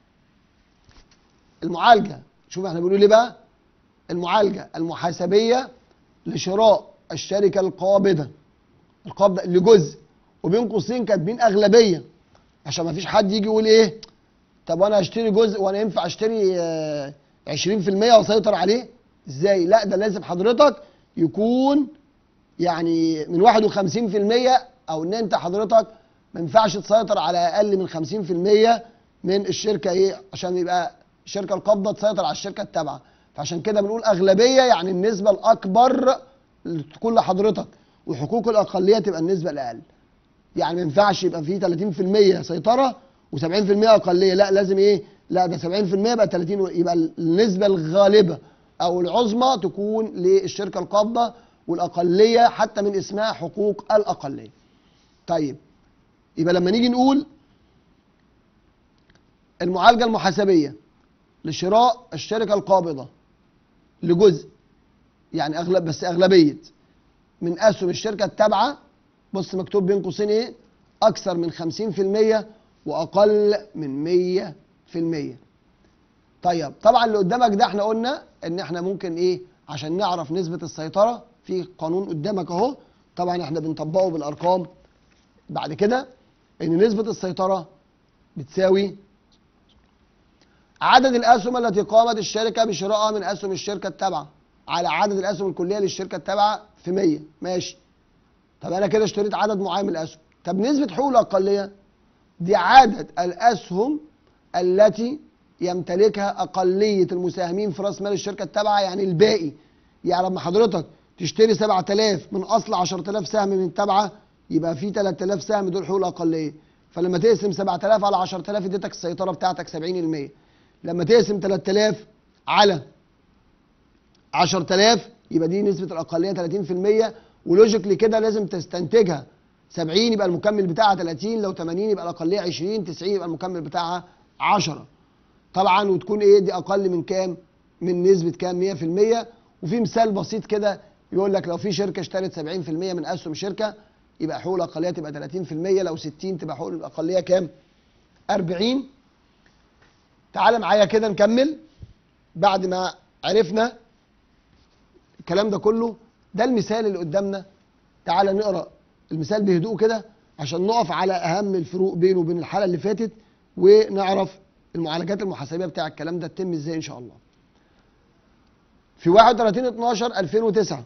المعالجه شوف احنا بنقول ايه بقى المعالجه المحاسبيه لشراء الشركه القابضه القابضه لجزء وبين قوسين كاتبين اغلبيه عشان ما فيش حد يجي يقول ايه طب وانا اشتري جزء وانا ينفع اشتري آه، 20% واسيطر عليه ازاي لا ده لازم حضرتك يكون يعني من 51% او ان انت حضرتك ما ينفعش تسيطر على اقل من 50% من الشركه ايه عشان يبقى الشركه القابضه تسيطر على الشركه التابعه فعشان كده بنقول اغلبيه يعني النسبه الاكبر اللي تكون لحضرتك وحقوق الاقليه تبقى النسبه الاقل يعني ما ينفعش يبقى فيه 30% سيطره و70% اقليه لا لازم ايه لا ده 70% يبقى 30 و- يبقى النسبه الغالبه او العظمى تكون للشركه القابضه والاقليه حتى من اسمها حقوق الاقليه طيب يبقى لما نيجي نقول المعالجه المحاسبيه لشراء الشركه القابضه لجزء يعني اغلب بس اغلبيه من اسهم الشركه التابعه بص مكتوب بين قوسين ايه اكثر من 50% واقل من 100% طيب طبعا اللي قدامك ده احنا قلنا ان احنا ممكن ايه عشان نعرف نسبه السيطره في قانون قدامك اهو طبعا احنا بنطبقه بالارقام بعد كده ان نسبه السيطره بتساوي عدد الاسهم التي قامت الشركه بشرائها من اسهم الشركه التابعه على عدد الاسهم الكليه للشركه التابعه في 100 ماشي طب انا كده اشتريت عدد معين من الاسهم طب نسبه حقوق الاقليه دي عدد الاسهم التي يمتلكها اقليه المساهمين في راس مال الشركه التابعه يعني الباقي يعني لما حضرتك تشتري 7000 من اصل 10000 سهم من التابعه يبقى في 3000 سهم دول حقوق الاقليه فلما تقسم 7000 على 10000 اديتك السيطره بتاعتك 70% لما تقسم 3000 على 10000 يبقى دي نسبة الأقلية 30% ولوجيكلي كده لازم تستنتجها 70 يبقى المكمل بتاعها 30 لو 80 يبقى الأقلية 20 90 يبقى المكمل بتاعها 10 طبعا وتكون ايه دي أقل من كام؟ من نسبة كام 100% وفي مثال بسيط كده يقول لك لو في شركة اشترت 70% من أسهم شركة يبقى حقوق الأقلية تبقى 30% لو 60 تبقى حقوق الأقلية كام؟ 40 تعال معايا كده نكمل بعد ما عرفنا الكلام ده كله ده المثال اللي قدامنا تعال نقرا المثال بهدوء كده عشان نقف على اهم الفروق بينه وبين الحلقه اللي فاتت ونعرف المعالجات المحاسبيه بتاع الكلام ده تتم ازاي ان شاء الله في 31 12 2009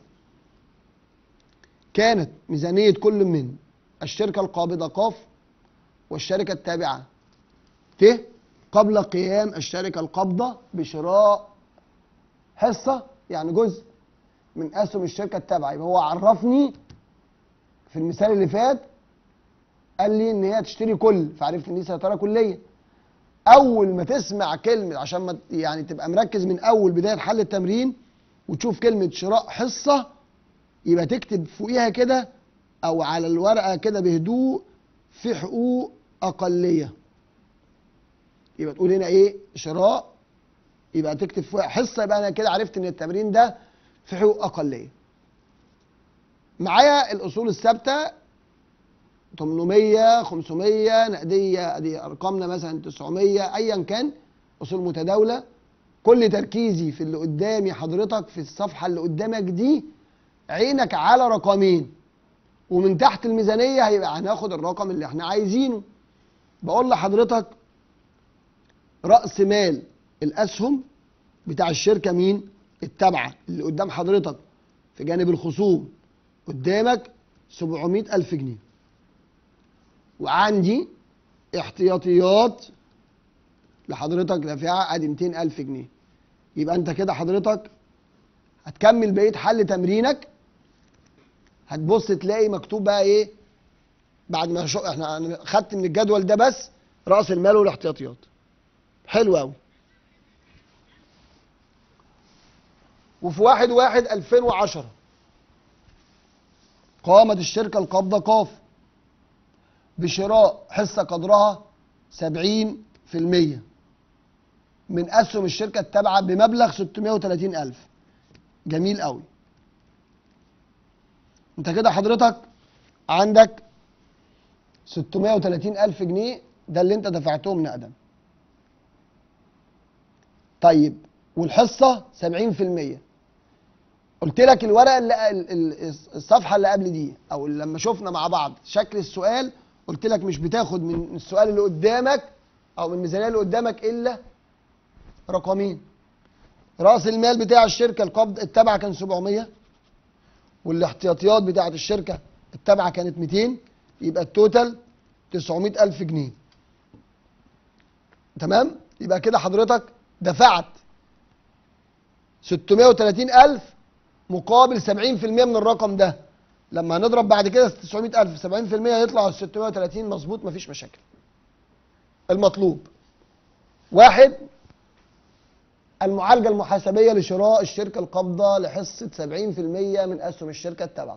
كانت ميزانيه كل من الشركه القابضه قاف والشركه التابعه ت قبل قيام الشركه القابضه بشراء حصه يعني جزء من اسهم الشركه التابعه يبقى هو عرفني في المثال اللي فات قال لي ان هي تشتري كل فعرفت ان دي سيطره كليه اول ما تسمع كلمه عشان ما يعني تبقى مركز من اول بدايه حل التمرين وتشوف كلمه شراء حصه يبقى تكتب فوقيها كده او على الورقه كده بهدوء في حقوق اقليه يبقى تقول هنا ايه شراء يبقى تكتب فوقها حصه يبقى انا كده عرفت ان التمرين ده في حقوق اقليه معايا الاصول الثابته 800 500 نقديه ادي ارقامنا مثلا 900 ايا كان اصول متداوله كل تركيزي في اللي قدامي حضرتك في الصفحه اللي قدامك دي عينك على رقمين ومن تحت الميزانيه هيبقى هناخد الرقم اللي احنا عايزينه بقول لحضرتك راس مال الاسهم بتاع الشركه مين التابعه اللي قدام حضرتك في جانب الخصوم قدامك 700 ألف جنيه وعندي احتياطيات لحضرتك دافعها ادي 200 ألف جنيه يبقى انت كده حضرتك هتكمل بقيه حل تمرينك هتبص تلاقي مكتوب بقى ايه بعد ما شو احنا أنا خدت من الجدول ده بس راس المال والاحتياطيات حلو قوي وفي واحد واحد 2010 قامت الشركة القابضة قاف بشراء حصة قدرها 70% من أسهم الشركة التابعة بمبلغ 630 ألف جميل قوي انت كده حضرتك عندك 630 ألف جنيه ده اللي انت دفعتهم نقدا طيب والحصة 70% قلت لك الورقه اللي ال- ال- الصفحه اللي قبل دي او لما شفنا مع بعض شكل السؤال قلت لك مش بتاخد من السؤال اللي قدامك او من الميزانيه اللي قدامك الا رقمين راس المال بتاع الشركه القبض التابعه كان 700 والاحتياطيات بتاعه الشركه التابعه كانت 200 يبقى التوتال 900 الف جنيه تمام يبقى كده حضرتك دفعت 630 ألف مقابل 70% من الرقم ده لما هنضرب بعد كده 900 ألف 70% يطلع 630 مظبوط مفيش مشاكل المطلوب واحد المعالجة المحاسبية لشراء الشركة القابضة لحصة 70% من أسهم الشركة التابعة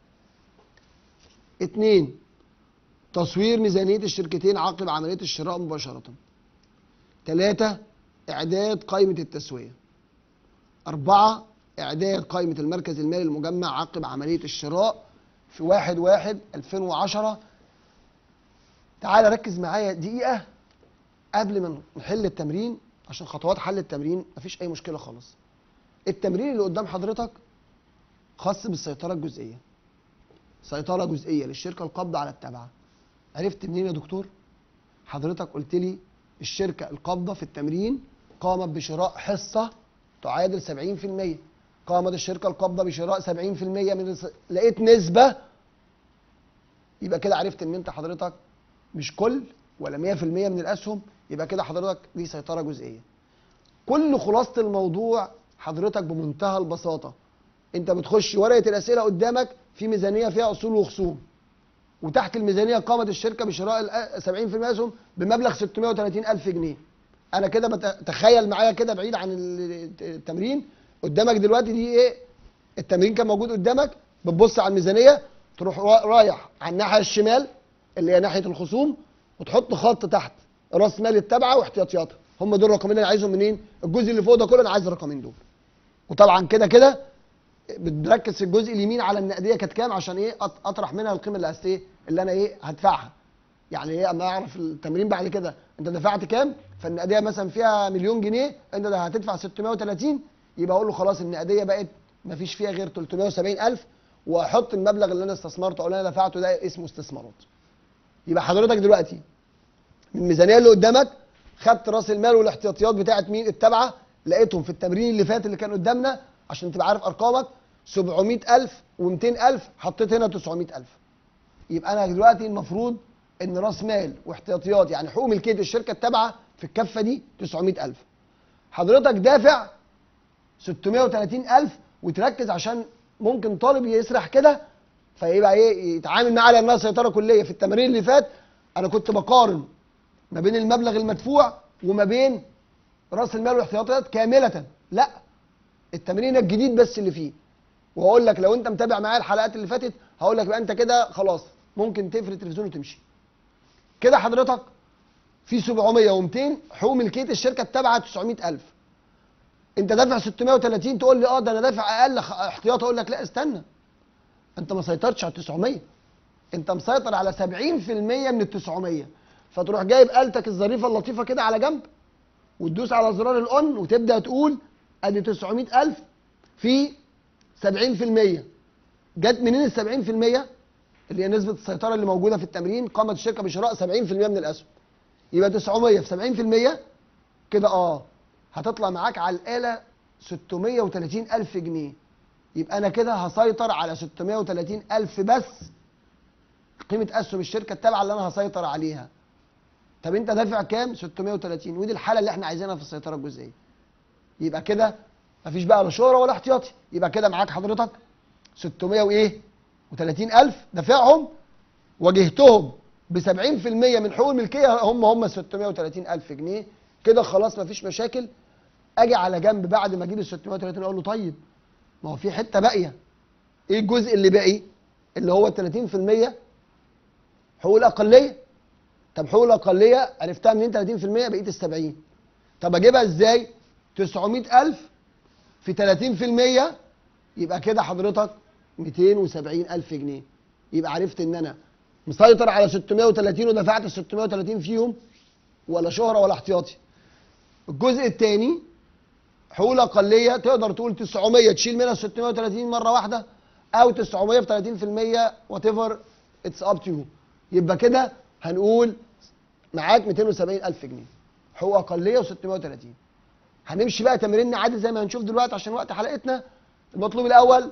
اتنين تصوير ميزانية الشركتين عقب عملية الشراء مباشرة ثلاثة إعداد قائمة التسوية أربعة إعداد قائمة المركز المالي المجمع عقب عملية الشراء في واحد واحد 2010 تعال ركز معايا دقيقة قبل ما نحل التمرين عشان خطوات حل التمرين مفيش أي مشكلة خالص التمرين اللي قدام حضرتك خاص بالسيطرة الجزئية سيطرة جزئية للشركة القابضة على التابعة عرفت منين يا دكتور؟ حضرتك قلت لي الشركة القابضة في التمرين قامت بشراء حصة تعادل 70% قامت الشركة القابضة بشراء 70% من الس... لقيت نسبة يبقى كده عرفت ان انت حضرتك مش كل ولا 100% من الاسهم يبقى كده حضرتك دي سيطرة جزئية كل خلاصة الموضوع حضرتك بمنتهى البساطة انت بتخش ورقة الاسئلة قدامك في ميزانية فيها اصول وخصوم وتحت الميزانية قامت الشركة بشراء الأ- 70% اسهم بمبلغ 630 ألف جنيه انا كده بت- تخيل معايا كده بعيد عن ال- التمرين قدامك دلوقتي دي ايه التمرين كان موجود قدامك بتبص على الميزانيه تروح را- رايح على الناحيه الشمال اللي هي ناحيه الخصوم وتحط خط تحت راس مال التابعه واحتياطياتها هم دول الرقمين اللي عايزهم منين الجزء اللي فوق ده كله انا عايز الرقمين دول وطبعا كده كده بتركز في الجزء اليمين على النقديه كانت كام عشان ايه أط- اطرح منها القيمه اللي هست ايه اللي انا ايه هدفعها يعني ايه اما اعرف التمرين بعد كده انت دفعت كام فالنقديه مثلا فيها مليون جنيه انت ده هتدفع 630 يبقى اقول له خلاص النقديه بقت مفيش فيها غير 370 الف واحط المبلغ اللي انا استثمرته او اللي انا دفعته ده اسمه استثمارات يبقى حضرتك دلوقتي من الميزانيه اللي قدامك خدت راس المال والاحتياطيات بتاعت مين التابعه لقيتهم في التمرين اللي فات اللي كان قدامنا عشان تبقى عارف ارقامك 700000 و200000 حطيت هنا 900000 يبقى انا دلوقتي المفروض ان راس مال واحتياطيات يعني حقوق ملكيه الشركه التابعه في الكفه دي 900000 حضرتك دافع 630000 وتركز عشان ممكن طالب يسرح كده فيبقى ايه يتعامل معاه لانها سيطره كليه في التمارين اللي فات انا كنت بقارن ما بين المبلغ المدفوع وما بين راس المال والاحتياطات كامله لا التمرين الجديد بس اللي فيه واقول لك لو انت متابع معايا الحلقات اللي فاتت هقول لك بقى انت كده خلاص ممكن تقفل التلفزيون وتمشي كده حضرتك في 700 و200 حقوق ملكيه الشركه التابعه 900000 انت دافع 630 تقول لي اه ده انا دافع اقل خ- احتياط اقول لك لا استنى انت ما سيطرتش على 900 انت مسيطر على 70% من ال 900 فتروح جايب آلتك الظريفه اللطيفه كده على جنب وتدوس على زرار الاون وتبدا تقول ادي 900000 في 70% جت منين ال 70% اللي هي نسبه السيطره اللي موجوده في التمرين قامت الشركه بشراء 70% من الاسهم يبقى 900 في 70% كده اه هتطلع معاك على الاله 630 الف جنيه يبقى انا كده هسيطر على 630 الف بس قيمه اسهم الشركه التابعه اللي انا هسيطر عليها طب انت دافع كام 630 ودي الحاله اللي احنا عايزينها في السيطره الجزئيه يبقى كده مفيش بقى لا شهره ولا احتياطي يبقى كده معاك حضرتك 600 وايه و30 الف دافعهم واجهتهم ب 70% من حقوق الملكيه هم هم 630 الف جنيه كده خلاص مفيش مشاكل اجي على جنب بعد ما اجيب ال 630 اقول له طيب ما هو في حته باقيه ايه الجزء اللي باقي اللي هو 30% حقوق الاقليه طب حقوق الاقليه عرفتها منين 30% بقيه ال 70 طب اجيبها ازاي 900000 في 30% يبقى كده حضرتك 270 الف جنيه يبقى عرفت ان انا مسيطر على 630 ودفعت ال 630 فيهم ولا شهره ولا احتياطي الجزء الثاني حقوق الاقليه تقدر تقول 900 تشيل منها 630 مره واحده او 900 في 30% وات ايفر اتس اب تو يو يبقى كده هنقول معاك 270 الف جنيه حقوق اقليه و630 هنمشي بقى تمريننا عادي زي ما هنشوف دلوقتي عشان وقت حلقتنا المطلوب الاول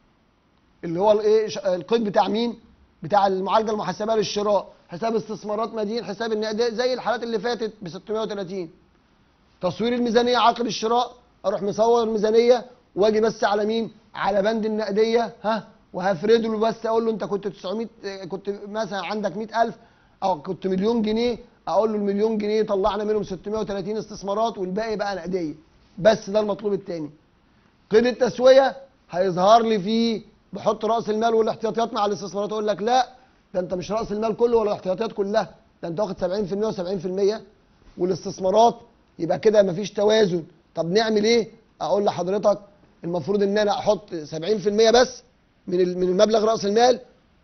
اللي هو الايه ش- القيد بتاع مين بتاع المعالجه المحاسبه للشراء حساب استثمارات مدين حساب النقديه زي الحالات اللي فاتت ب 630 تصوير الميزانيه عقد الشراء اروح مصور الميزانيه واجي بس على مين على بند النقديه ها وهفرده له بس اقول له انت كنت 900 آه، كنت مثلا عندك 100000 او كنت مليون جنيه اقول له المليون جنيه طلعنا منهم 630 استثمارات والباقي بقى نقديه بس ده المطلوب الثاني قيد التسويه هيظهر لي فيه بحط راس المال والاحتياطيات مع الاستثمارات اقول لك لا ده انت مش راس المال كله ولا الاحتياطيات كلها ده انت واخد 70% و70% والاستثمارات يبقى كده مفيش توازن طب نعمل ايه اقول لحضرتك المفروض ان انا احط 70% بس من ال- من المبلغ راس المال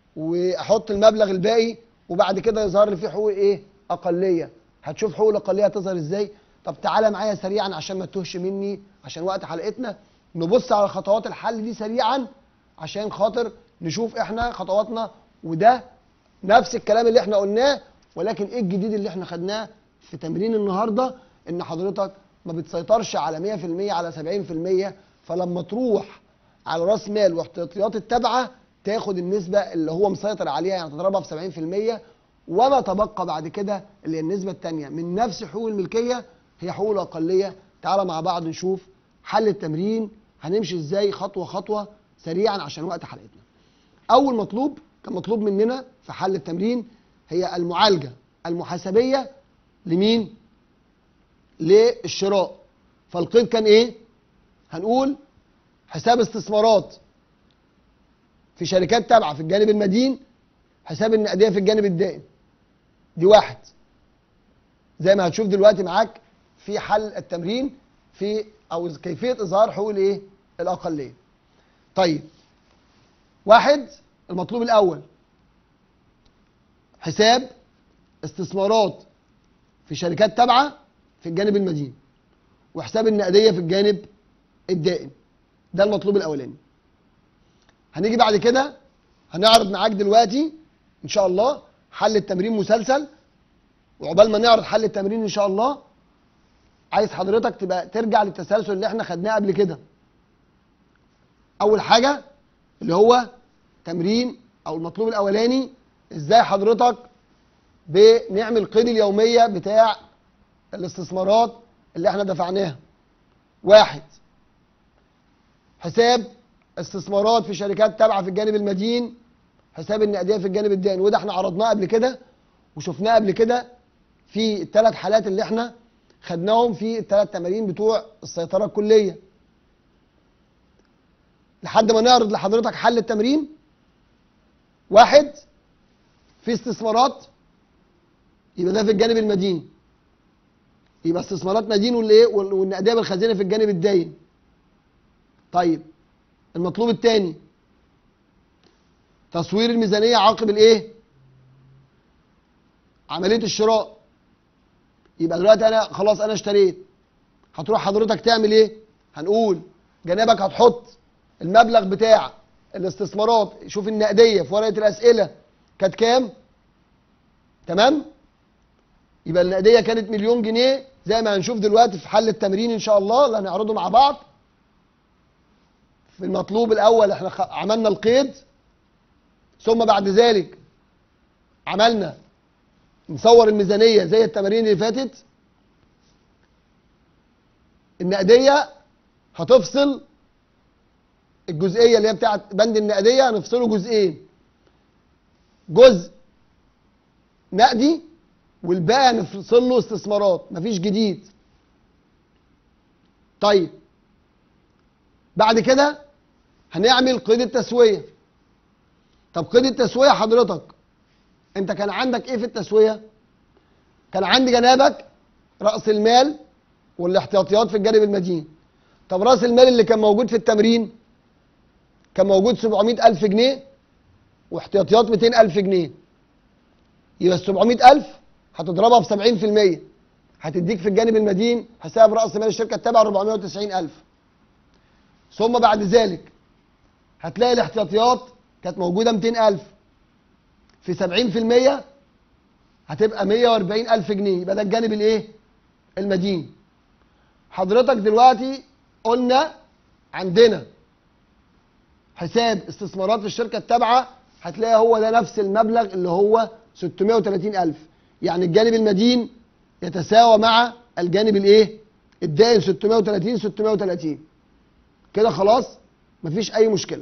واحط المبلغ الباقي وبعد كده يظهر لي فيه حقوق ايه اقليه هتشوف حقوق الاقليه هتظهر ازاي طب تعالى معايا سريعا عشان ما تتوهش مني عشان وقت حلقتنا نبص على خطوات الحل دي سريعا عشان خاطر نشوف احنا خطواتنا وده نفس الكلام اللي احنا قلناه ولكن ايه الجديد اللي احنا خدناه في تمرين النهارده ان حضرتك ما بتسيطرش على 100% على 70% فلما تروح على راس مال واحتياطيات التابعه تاخد النسبه اللي هو مسيطر عليها يعني تضربها في 70% وما تبقى بعد كده اللي هي النسبه الثانيه من نفس حقوق الملكيه هي حقوق الاقليه تعالى مع بعض نشوف حل التمرين هنمشي ازاي خطوه خطوه سريعا عشان وقت حلقتنا اول مطلوب كان مطلوب مننا في حل التمرين هي المعالجه المحاسبيه لمين للشراء فالقيد كان ايه هنقول حساب استثمارات في شركات تابعه في الجانب المدين حساب النقديه في الجانب الدائم دي واحد زي ما هتشوف دلوقتي معاك في حل التمرين في او كيفيه اظهار حقوق الايه الاقليه طيب واحد المطلوب الاول حساب استثمارات في شركات تابعه في الجانب المدين وحساب النقديه في الجانب الدائم ده المطلوب الاولاني هنيجي بعد كده هنعرض معاك دلوقتي ان شاء الله حل التمرين مسلسل وعقبال ما نعرض حل التمرين ان شاء الله عايز حضرتك تبقى ترجع للتسلسل اللي احنا خدناه قبل كده اول حاجه اللي هو تمرين او المطلوب الاولاني ازاي حضرتك بنعمل قيد اليوميه بتاع الاستثمارات اللي احنا دفعناها واحد حساب استثمارات في شركات تابعه في الجانب المدين حساب النقديه في الجانب الدائن وده احنا عرضناه قبل كده وشفناه قبل كده في الثلاث حالات اللي احنا خدناهم في الثلاث تمارين بتوع السيطره الكليه لحد ما نعرض لحضرتك حل التمرين واحد في استثمارات يبقى ده في الجانب المديني يبقى استثمارات مدين والايه وال- والنقديه بالخزينه في الجانب الداين طيب المطلوب الثاني تصوير الميزانيه عقب الايه عمليه الشراء يبقى دلوقتي انا خلاص انا اشتريت هتروح حضرتك تعمل ايه هنقول جنابك هتحط المبلغ بتاع الاستثمارات شوف النقديه في ورقه الاسئله كانت كام تمام يبقى النقديه كانت مليون جنيه زي ما هنشوف دلوقتي في حل التمرين ان شاء الله اللي هنعرضه مع بعض في المطلوب الاول احنا خ- عملنا القيد ثم بعد ذلك عملنا نصور الميزانيه زي التمارين اللي فاتت النقديه هتفصل الجزئيه اللي هي بتاعت بند النقديه هنفصله جزئين جزء نقدي والباقي هنفصل له استثمارات مفيش جديد طيب بعد كده هنعمل قيد التسويه طب قيد التسويه حضرتك انت كان عندك ايه في التسويه كان عندي جنابك راس المال والاحتياطيات في الجانب المدين طب راس المال اللي كان موجود في التمرين كان موجود 700 ألف جنيه واحتياطيات 200 ألف جنيه يبقى ال 700 ألف هتضربها ب 70% هتديك في الجانب المدين حساب رأس مال الشركة التابعة 490 ألف ثم بعد ذلك هتلاقي الاحتياطيات كانت موجودة 200 ألف في 70% هتبقى 140 ألف جنيه يبقى ده الجانب الايه المدين حضرتك دلوقتي قلنا عندنا حساب استثمارات في الشركة التابعة هتلاقي هو ده نفس المبلغ اللي هو 630 ألف يعني الجانب المدين يتساوى مع الجانب الايه الدائن 630 630 كده خلاص مفيش اي مشكلة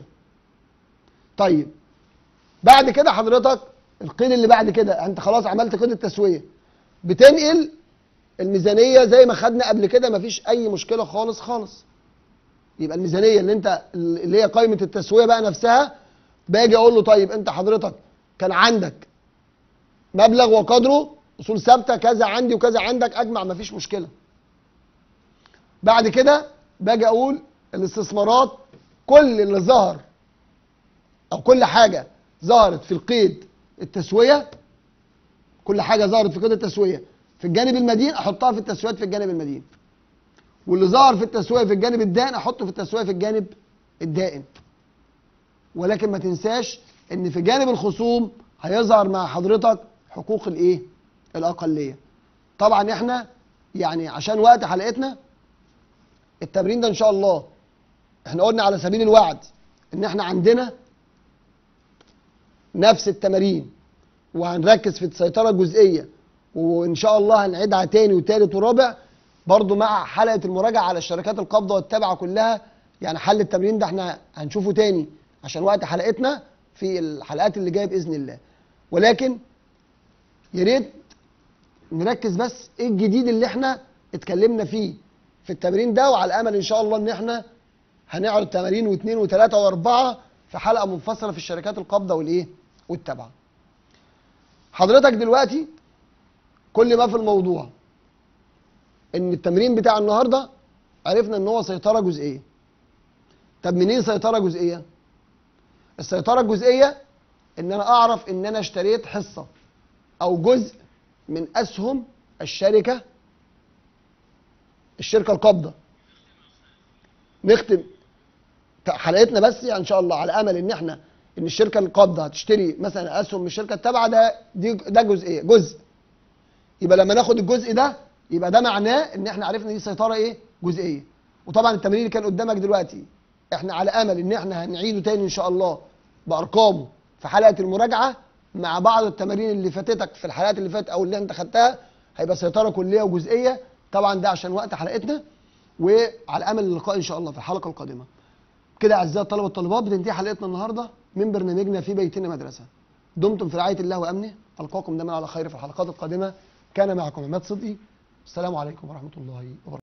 طيب بعد كده حضرتك القيد اللي بعد كده انت خلاص عملت قيد التسوية بتنقل الميزانية زي ما خدنا قبل كده مفيش اي مشكلة خالص خالص يبقى الميزانيه اللي انت اللي هي قائمه التسويه بقى نفسها باجي اقول له طيب انت حضرتك كان عندك مبلغ وقدره اصول ثابته كذا عندي وكذا عندك اجمع مفيش مشكله بعد كده باجي اقول الاستثمارات كل اللي ظهر او كل حاجه ظهرت في القيد التسويه كل حاجه ظهرت في قيد التسويه في الجانب المدين احطها في التسويات في الجانب المدين واللي ظهر في التسويه في الجانب الدائن احطه في التسويه في الجانب الدائن ولكن ما تنساش ان في جانب الخصوم هيظهر مع حضرتك حقوق الايه الاقليه طبعا احنا يعني عشان وقت حلقتنا التمرين ده ان شاء الله احنا قلنا على سبيل الوعد ان احنا عندنا نفس التمارين وهنركز في السيطره الجزئيه وان شاء الله هنعيدها تاني وتالت ورابع برضو مع حلقه المراجعه على الشركات القابضه والتابعه كلها يعني حل التمرين ده احنا هنشوفه تاني عشان وقت حلقتنا في الحلقات اللي جايه باذن الله ولكن يا ريت نركز بس ايه الجديد اللي احنا اتكلمنا فيه في التمرين ده وعلى امل ان شاء الله ان احنا هنعرض تمارين واثنين وثلاثه واربعه في حلقه منفصله في الشركات القابضه والايه والتابعه حضرتك دلوقتي كل ما في الموضوع ان التمرين بتاع النهارده عرفنا ان هو سيطره جزئيه طب منين سيطره جزئيه السيطره الجزئيه ان انا اعرف ان انا اشتريت حصه او جزء من اسهم الشركه الشركه القابضه نختم حلقتنا بس يعني ان شاء الله على امل ان احنا ان الشركه القابضه هتشتري مثلا اسهم من الشركه التابعه ده دي ده جزئيه جزء يبقى لما ناخد الجزء ده يبقى ده معناه ان احنا عرفنا دي سيطره ايه جزئيه وطبعا التمرين اللي كان قدامك دلوقتي احنا على امل ان احنا هنعيده تاني ان شاء الله بارقامه في حلقه المراجعه مع بعض التمارين اللي فاتتك في الحلقات اللي فاتت او اللي انت خدتها هيبقى سيطره كليه وجزئيه طبعا ده عشان وقت حلقتنا وعلى امل اللقاء ان شاء الله في الحلقه القادمه كده اعزائي الطلبه والطالبات بتنتهي حلقتنا النهارده من برنامجنا في بيتنا مدرسه دمتم في رعايه الله وامنه القاكم دايما على خير في الحلقات القادمه كان معكم عماد صدقي السلام عليكم ورحمه الله وبركاته